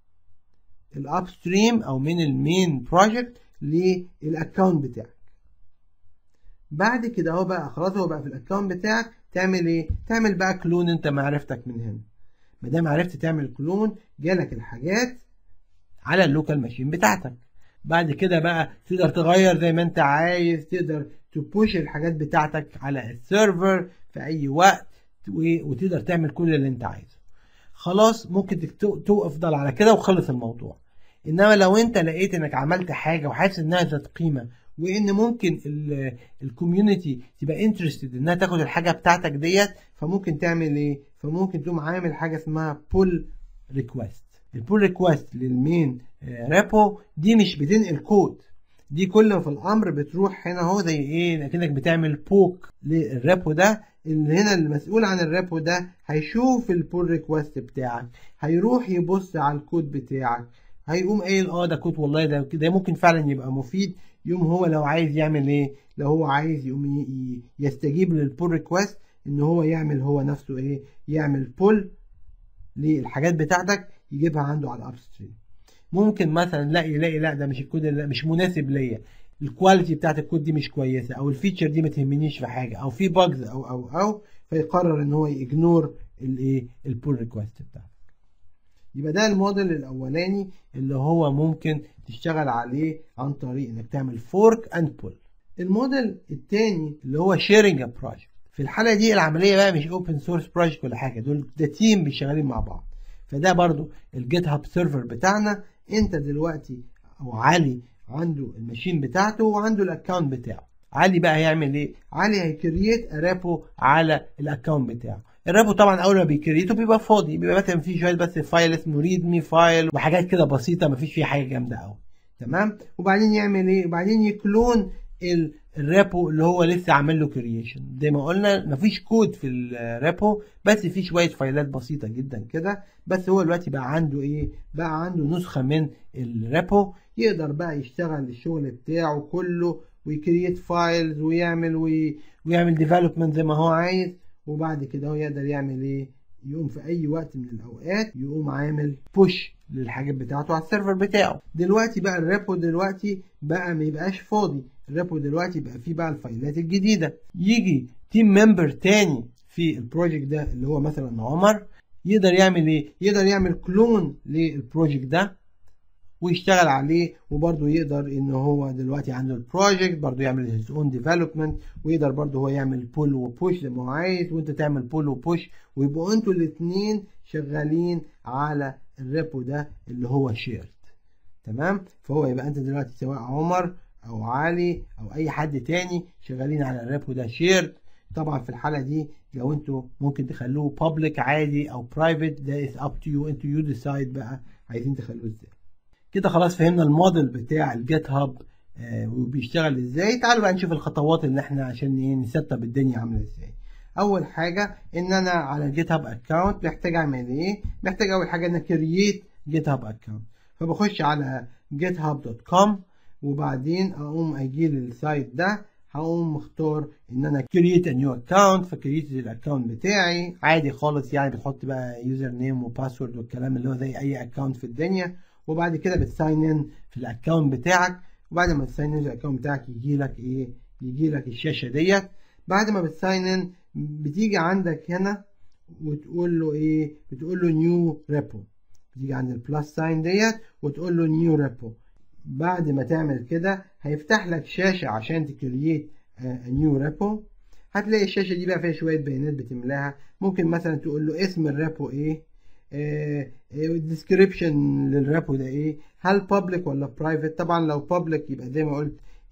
الاب ستريم او من المين بروجكت للاكونت بتاعك بعد كده هو بقى خلاص هو بقى في الاكونت بتاعك تعمل ايه تعمل بقى كلون انت معرفتك من هنا ما دام عرفت تعمل كلون جالك الحاجات على اللوكال ماشين بتاعتك بعد كده بقى تقدر تغير زي ما انت عايز تقدر تبوش الحاجات بتاعتك على السيرفر في اي وقت وتقدر تعمل كل اللي انت عايزه خلاص ممكن تفضل على كده وخلص الموضوع انما لو انت لقيت انك عملت حاجه وحاسس انها ذات قيمه وان ممكن الكوميونتي تبقى انترستد انها تاخد الحاجه بتاعتك ديت فممكن تعمل ايه فممكن تقوم عامل حاجه اسمها بول ريكوست البول ريكوست للمين ريبو دي مش بتنقل كود دي كل ما في الامر بتروح هنا اهو زي ايه كانك بتعمل بوك للريبو ده اللي هنا المسؤول عن الريبو ده هيشوف البول ريكوست بتاعك هيروح يبص على الكود بتاعك هيقوم قايل اه ده كود والله ده كده ممكن فعلا يبقى مفيد يقوم هو لو عايز يعمل ايه لو هو عايز يقوم يستجيب للبول ريكوست ان هو يعمل هو نفسه ايه يعمل بول للحاجات بتاعتك يجيبها عنده على الاب ستريم ممكن مثلا لا يلاقي لا ده مش الكود اللي مش مناسب ليا الكواليتي بتاعت الكود دي مش كويسه او الفيتشر دي ما تهمنيش في حاجه او في باجز او او او فيقرر ان هو يجنور الايه البول ريكوست بتاعتك يبقى ده الموديل الاولاني اللي هو ممكن تشتغل عليه عن طريق انك تعمل فورك اند بول الموديل الثاني اللي هو شيرنج بروجكت في الحاله دي العمليه بقى مش اوبن سورس بروجكت ولا حاجه دول ده تيم شغالين مع بعض فده برضو الجيت هاب سيرفر بتاعنا انت دلوقتي او علي عنده الماشين بتاعته وعنده الاكونت بتاعه علي بقى هيعمل ايه علي هيكريت رابو على الاكونت بتاعه الرابو طبعا اول ما بيكريته بيبقى فاضي بيبقى مثلا فيه شويه بس فايل اسمه ريد مي فايل وحاجات كده بسيطه مفيش فيه حاجه جامده قوي تمام وبعدين يعمل ايه وبعدين يكلون الرابو اللي هو لسه عامل له كرييشن زي ما قلنا مفيش كود في الرابو بس في شويه فايلات بسيطه جدا كده بس هو دلوقتي بقى عنده ايه بقى عنده نسخه من الرابو يقدر بقى يشتغل الشغل بتاعه كله ويكريت فايلز ويعمل وي... ويعمل ديفلوبمنت زي ما هو عايز وبعد كده هو يقدر يعمل ايه يقوم في اي وقت من الاوقات يقوم عامل بوش للحاجات بتاعته على السيرفر بتاعه دلوقتي بقى الريبو دلوقتي بقى ما يبقاش فاضي الريبو دلوقتي بقى فيه بقى الفايلات الجديده يجي تيم ممبر تاني في البروجكت ده اللي هو مثلا عمر يقدر يعمل ايه يقدر يعمل كلون للبروجكت ده ويشتغل عليه وبرضه يقدر ان هو دلوقتي عنده البروجكت برضه يعمل هيز اون ديفلوبمنت ويقدر برضه هو يعمل بول وبوش زي ما هو عايز وانت تعمل بول وبوش ويبقوا انتوا الاثنين شغالين على الريبو ده اللي هو شيرد تمام فهو يبقى انت دلوقتي سواء عمر او علي او اي حد تاني شغالين على الريبو ده شيرد طبعا في الحاله دي لو انتوا ممكن تخلوه بابليك عادي او برايفت ده از اب تو يو انتوا يو ديسايد بقى عايزين تخلوه ازاي كده خلاص فهمنا الموديل بتاع الجيت هاب آه وبيشتغل ازاي تعالوا بقى نشوف الخطوات اللي احنا عشان ايه نستب الدنيا عامله ازاي اول حاجه ان انا على الجيت هاب اكونت محتاج اعمل ايه محتاج اول حاجه ان كرييت جيت هاب اكونت فبخش على github.com وبعدين اقوم اجي للسايت ده هقوم مختار ان انا كرييت نيو اكونت فكرييت الاكونت بتاعي عادي خالص يعني بتحط بقى يوزر نيم وباسورد والكلام اللي هو زي اي اكونت في الدنيا وبعد كده بتساين ان في الاكونت بتاعك وبعد ما تساين ان في الاكونت بتاعك يجي لك ايه يجي لك الشاشه ديت بعد ما بتساين ان بتيجي عندك هنا وتقول له ايه بتقول له نيو ريبو بتيجي عند البلس ساين ديت وتقول له نيو ريبو بعد ما تعمل كده هيفتح لك شاشه عشان تكريت نيو ريبو هتلاقي الشاشه دي بقى فيها شويه بيانات بتملاها ممكن مثلا تقول له اسم الريبو ايه الديسكريبشن للريبو ده ايه هل بابليك ولا برايفت طبعا لو بابليك يبقى زي ما قلت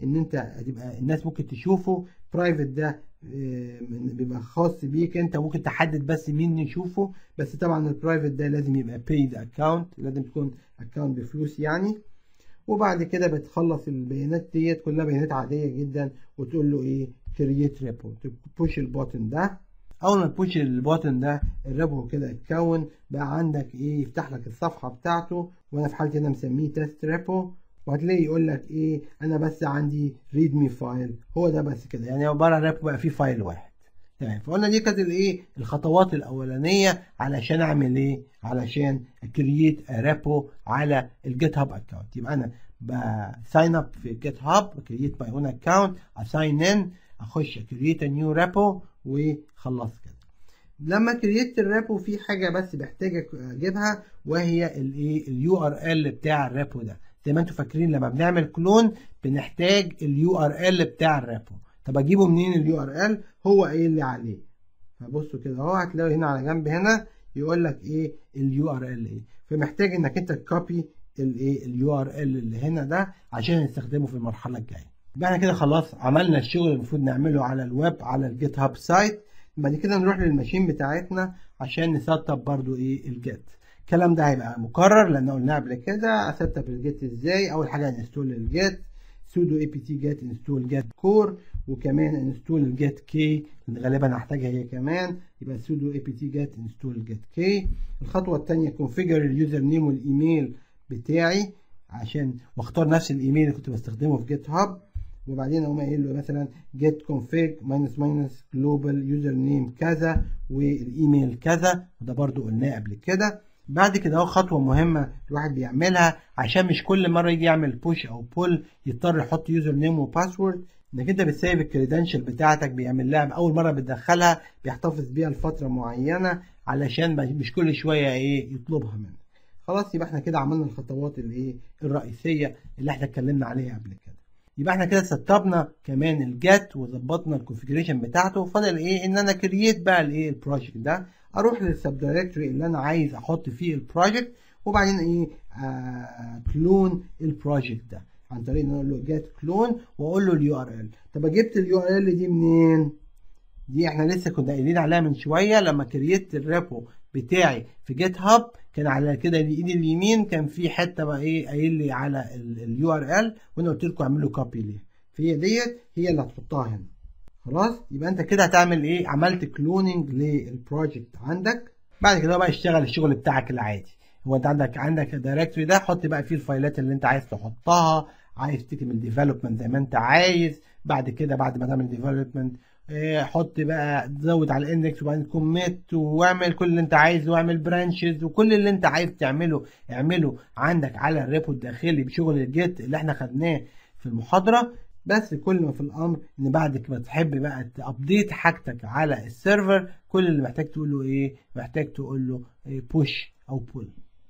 ان انت هتبقى الناس ممكن تشوفه برايفت ده آه، بيبقى خاص بيك انت ممكن تحدد بس مين يشوفه بس طبعا البرايفت ده لازم يبقى paid account لازم تكون account بفلوس يعني وبعد كده بتخلص البيانات ديت كلها بيانات عاديه جدا وتقول له ايه create repo تبوش البوتن ده اول ما تبوش البوتن ده الريبو كده اتكون بقى عندك ايه يفتح لك الصفحه بتاعته وانا في حالتي انا مسميه تيست ريبو وهتلاقي يقول لك ايه انا بس عندي ريد مي فايل هو ده بس كده يعني عباره عن ريبو بقى فيه فايل واحد تمام فقلنا دي كانت الايه الخطوات الاولانيه علشان اعمل ايه علشان كرييت ريبو على الجيت هاب اكونت يبقى انا بساين اب في جيت هاب كرييت ماي اون اكونت اساين ان اخش كرييت ا نيو ريبو وخلصت كده لما كرييت الريبو في حاجه بس محتاج اجيبها وهي الايه اليو ار ال بتاع الريبو ده زي ما انتم فاكرين لما بنعمل كلون بنحتاج اليو ار ال بتاع الريبو طب اجيبه منين اليو ار ال هو قايل لي عليه فبصوا كده اهو هتلاقي هنا على جنب هنا يقول لك ايه اليو ار ال ايه فمحتاج انك انت تكوبي الايه اليو ار ال اللي هنا ده عشان نستخدمه في المرحله الجايه يبقى احنا كده خلاص عملنا الشغل اللي المفروض نعمله على الويب على الجيت هاب سايت بعد كده نروح للماشين بتاعتنا عشان نسطب برضو ايه الجيت الكلام ده هيبقى مكرر لان قلنا قبل كده اسطب الجيت ازاي اول حاجه انستول الجيت سودو اي بي تي جيت انستول جيت كور وكمان انستول الجيت كي غالبا هحتاجها هي كمان يبقى سودو اي بي تي جيت انستول جيت كي الخطوه الثانيه كونفيجر اليوزر نيم والايميل بتاعي عشان واختار نفس الايميل اللي كنت بستخدمه في جيت هاب وبعدين اقوم قايل له مثلا get config minus minus global user name كذا والايميل كذا وده برضو قلناه قبل كده بعد كده اهو خطوه مهمه الواحد بيعملها عشان مش كل مره يجي يعمل بوش او بول يضطر يحط يوزر نيم وباسورد انك انت بتسيب الكريدنشال بتاعتك بيعمل لها اول مره بتدخلها بيحتفظ بيها لفتره معينه علشان مش كل شويه ايه يطلبها منك خلاص يبقى احنا كده عملنا الخطوات الايه الرئيسيه اللي احنا اتكلمنا عليها قبل كده يبقى احنا كده سطبنا كمان الجت وظبطنا الكونفيجريشن بتاعته فاضل ايه ان انا كرييت بقى الايه البروجكت ده اروح للسب دايركتوري اللي انا عايز احط فيه البروجكت وبعدين ايه آه كلون البروجكت ده عن طريق ان اقول له جيت كلون واقول له اليو ار ال طب جبت اليو ار ال دي منين دي احنا لسه كنا قايلين عليها من شويه لما كرييت الريبو بتاعي في جيت هاب كان على كده ايدي اليمين كان في حته بقى ايه قايل لي على اليو ار ال وانا قلت لكم اعملوا كوبي ليها فهي ديت هي اللي هتحطها هنا خلاص يبقى انت كده هتعمل ايه عملت كلوننج للبروجكت عندك بعد كده بقى اشتغل الشغل بتاعك العادي هو انت عندك عندك الدايركتوري ده حط بقى فيه الفايلات اللي انت عايز تحطها عايز تكمل ديفلوبمنت زي ما انت عايز بعد كده بعد ما تعمل ديفلوبمنت حط بقى تزود على الاندكس وبعدين كوميت واعمل كل اللي انت عايزه واعمل برانشز وكل اللي انت عايز تعمله اعمله عندك على الريبو الداخلي بشغل الجيت اللي احنا خدناه في المحاضره بس كل ما في الامر ان بعد ما تحب بقى تابديت حاجتك على السيرفر كل اللي محتاج تقول له ايه محتاج تقول له بوش او بول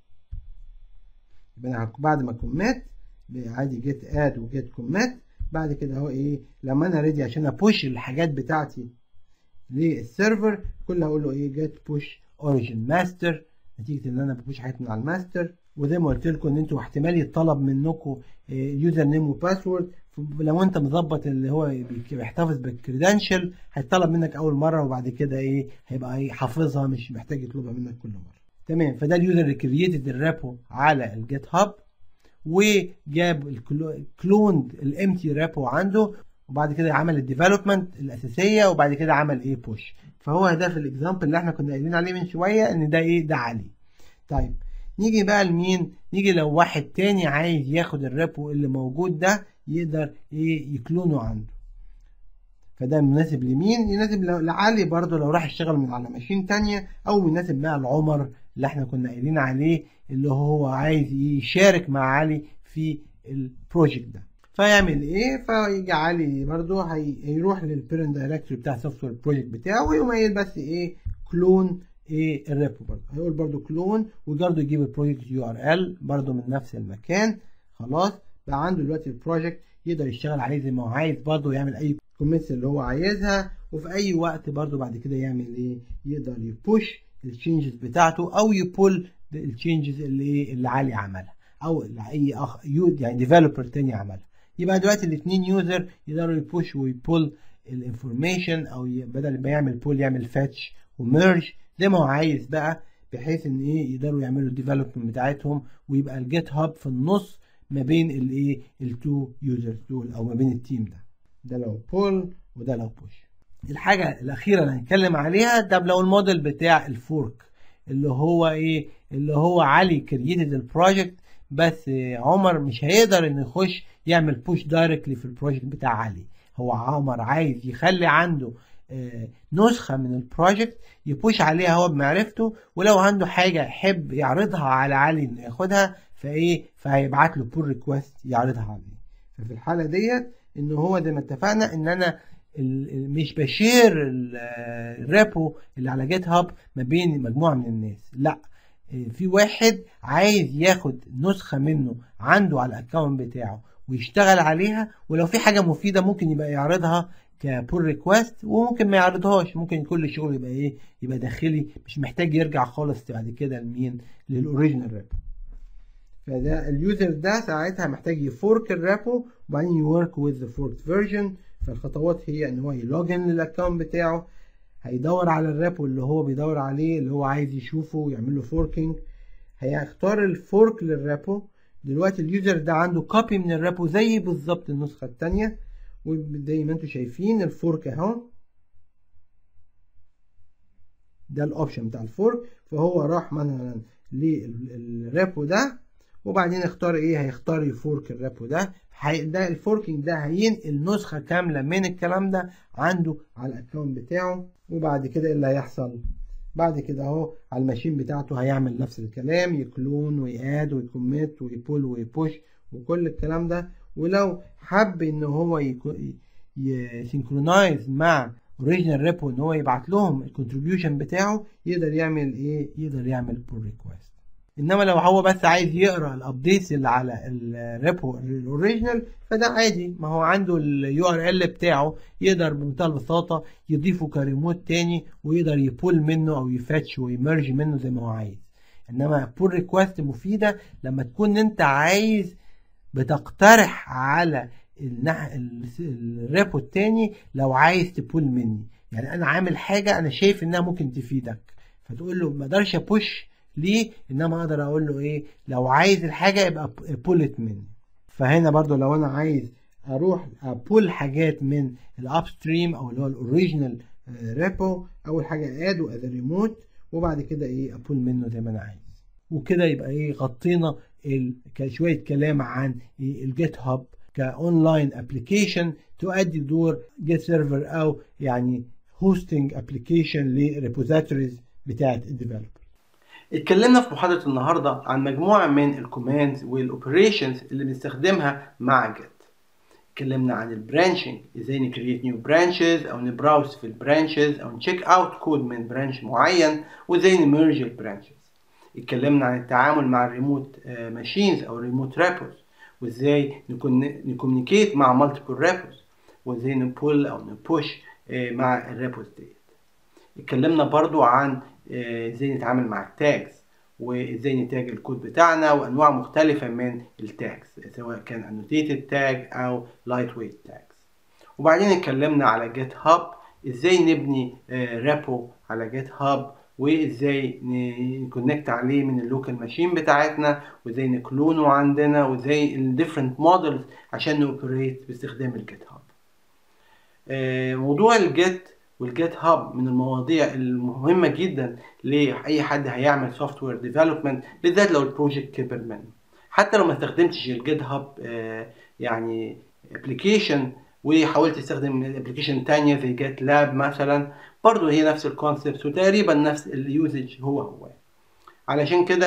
يبقى بعد ما كوميت عادي جيت اد وجيت كوميت بعد كده اهو ايه لما انا ريدي عشان ابوش الحاجات بتاعتي للسيرفر كل هقول له ايه جيت بوش اوريجن ماستر نتيجه ان انا ببوش حاجات من على الماستر وزي ما قلت لكم ان انتوا احتمال يطلب منكم يوزر نيم وباسورد لو انت مظبط اللي هو بيحتفظ بالكريدنشال هيطلب منك اول مره وبعد كده ايه هيبقى ايه حافظها مش محتاج يطلبها منك كل مره تمام فده اليوزر اللي كرييتد الريبو على الجيت هاب وجاب كلوند الامتي ريبو عنده وبعد كده عمل الديفلوبمنت الاساسيه وبعد كده عمل ايه بوش فهو ده في الاكزامبل اللي احنا كنا قايلين عليه من شويه ان ده ايه ده علي طيب نيجي بقى لمين نيجي لو واحد تاني عايز ياخد الريبو اللي موجود ده يقدر ايه يكلونه عنده فده مناسب لمين يناسب لعلي برضه لو راح يشتغل من على ماشين تانية او مناسب بقى لعمر اللي احنا كنا قايلين عليه اللي هو عايز يشارك مع علي في البروجكت ده فيعمل ايه فيجي علي برضو هيروح للبيرنت دايركتوري بتاع السوفت وير بروجكت بتاعه ويقوم قايل بس ايه كلون ايه الريبو برضو هيقول برضو كلون وبرضو يجيب البروجكت يو ار ال برضو من نفس المكان خلاص بقى عنده دلوقتي البروجكت يقدر يشتغل عليه زي ما هو عايز برضو يعمل اي كوميتس اللي هو عايزها وفي اي وقت برضو بعد كده يعمل ايه يقدر يبوش التشينجز بتاعته او يبول التشينجز اللي اللي علي عملها او اي اخ يعني ديفلوبر تاني عملها يبقى دلوقتي الاثنين يوزر يقدروا يبوش ويبول الانفورميشن او بدل ما يعمل بول يعمل فاتش وميرج زي ما هو عايز بقى بحيث ان ايه يقدروا يعملوا الديفلوبمنت بتاعتهم ويبقى الجيت هاب في النص ما بين الايه التو يوزرز دول او ما بين التيم ده ده لو بول وده لو بوش الحاجة الأخيرة اللي هنتكلم عليها ده لو الموديل بتاع الفورك اللي هو إيه اللي هو علي كرييتد البروجكت بس عمر مش هيقدر إنه يخش يعمل بوش دايركتلي في البروجكت بتاع علي هو عمر عايز يخلي عنده آه نسخة من البروجكت يبوش عليها هو بمعرفته ولو عنده حاجة يحب يعرضها على علي إنه ياخدها فإيه فهيبعت له بول ريكوست يعرضها عليه ففي الحالة ديت إن هو زي ما اتفقنا إن أنا مش بشير الريبو اللي على جيت هاب ما بين مجموعه من الناس لا في واحد عايز ياخد نسخه منه عنده على الاكونت بتاعه ويشتغل عليها ولو في حاجه مفيده ممكن يبقى يعرضها كبول ريكوست وممكن ما يعرضهاش ممكن كل شغل يبقى ايه يبقى داخلي مش محتاج يرجع خالص بعد كده لمين للاوريجينال ريبو فده اليوزر ده ساعتها محتاج يفورك الريبو وبعدين يورك وذ ذا فوركد فيرجن فالخطوات هي ان هو يلوجن للاكونت بتاعه هيدور على الريبو اللي هو بيدور عليه اللي هو عايز يشوفه ويعمل له فوركينج هيختار الفورك للريبو دلوقتي اليوزر ده عنده كوبي من الريبو زي بالظبط النسخه الثانيه وزي ما انتم شايفين الفورك اهو ده الاوبشن بتاع الفورك فهو راح مثلا للريبو ده وبعدين اختار ايه هيختار يفورك الريبو ده هي ده الفوركينج ده هينقل نسخة كاملة من الكلام ده عنده على الاكونت بتاعه وبعد كده اللي هيحصل بعد كده اهو على الماشين بتاعته هيعمل نفس الكلام يكلون وياد ويكوميت ويبول ويبوش وكل الكلام ده ولو حب ان هو يسينكرونايز مع اوريجينال ريبو ان هو يبعت لهم الكونتريبيوشن بتاعه يقدر يعمل ايه يقدر يعمل بول ريكوست انما لو هو بس عايز يقرا الابديتس اللي على الريبو الاوريجينال فده عادي ما هو عنده اليو ار ال بتاعه يقدر بمنتهى البساطه يضيفه كريموت تاني ويقدر يبول منه او يفتش ويمرج منه زي ما هو عايز انما بول ريكوست مفيده لما تكون انت عايز بتقترح على الريبو التاني لو عايز تبول مني يعني انا عامل حاجه انا شايف انها ممكن تفيدك فتقول له ما اقدرش ابوش ليه انما اقدر اقول له ايه لو عايز الحاجه يبقى بولت مني فهنا برضو لو انا عايز اروح ابول حاجات من الاب ستريم او اللي هو الاوريجينال ريبو اول حاجه اد واذا ريموت وبعد كده ايه ابول منه زي ما انا عايز وكده يبقى ايه غطينا شويه كلام عن الجيت هاب كاونلاين ابلكيشن تؤدي دور جيت سيرفر او يعني هوستنج ابلكيشن لريبوزيتوريز بتاعت الديفلوبر اتكلمنا في محاضرة النهاردة عن مجموعة من الكوماندز والاوبريشنز اللي بنستخدمها مع جيت اتكلمنا عن البرانشنج ازاي نكريت نيو برانشز او نبراوز في البرانشز او نشيك اوت كود من برانش معين وازاي نمرج البرانشز اتكلمنا عن التعامل مع الريموت ماشينز او الريموت ريبوز وازاي نكومينيكيت مع مالتيبل ريبوز وازاي نبول او نبوش مع الريبوز ديت اتكلمنا برضو عن ازاي نتعامل مع التاجز وازاي نتاج الكود بتاعنا وانواع مختلفة من التاجز سواء كان annotated تاج او lightweight تاجز وبعدين اتكلمنا على جيت هاب ازاي نبني ريبو على جيت هاب وازاي نكونكت عليه من اللوكال ماشين بتاعتنا وازاي نكلونه عندنا وازاي الديفرنت مودلز عشان نوبريت باستخدام الجيت هاب موضوع الجيت والجيت هاب من المواضيع المهمة جدا لأي حد هيعمل سوفت وير ديفلوبمنت بالذات لو البروجكت كبر منه حتى لو ما استخدمتش الجيت هاب يعني ابلكيشن وحاولت تستخدم ابلكيشن تانية زي جيت لاب مثلا برضه هي نفس الكونسبت وتقريبا نفس اليوزج هو هو علشان كده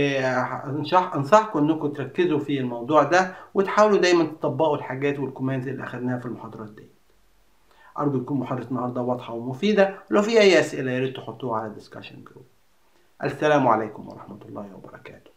انصحكم انكم تركزوا في الموضوع ده وتحاولوا دايما تطبقوا الحاجات والكوماندز اللي اخدناها في المحاضرات دي ارجو تكون محاضره النهارده واضحه ومفيده ولو في اي اسئله يا ريت تحطوها على الدسكشن جروب السلام عليكم ورحمه الله وبركاته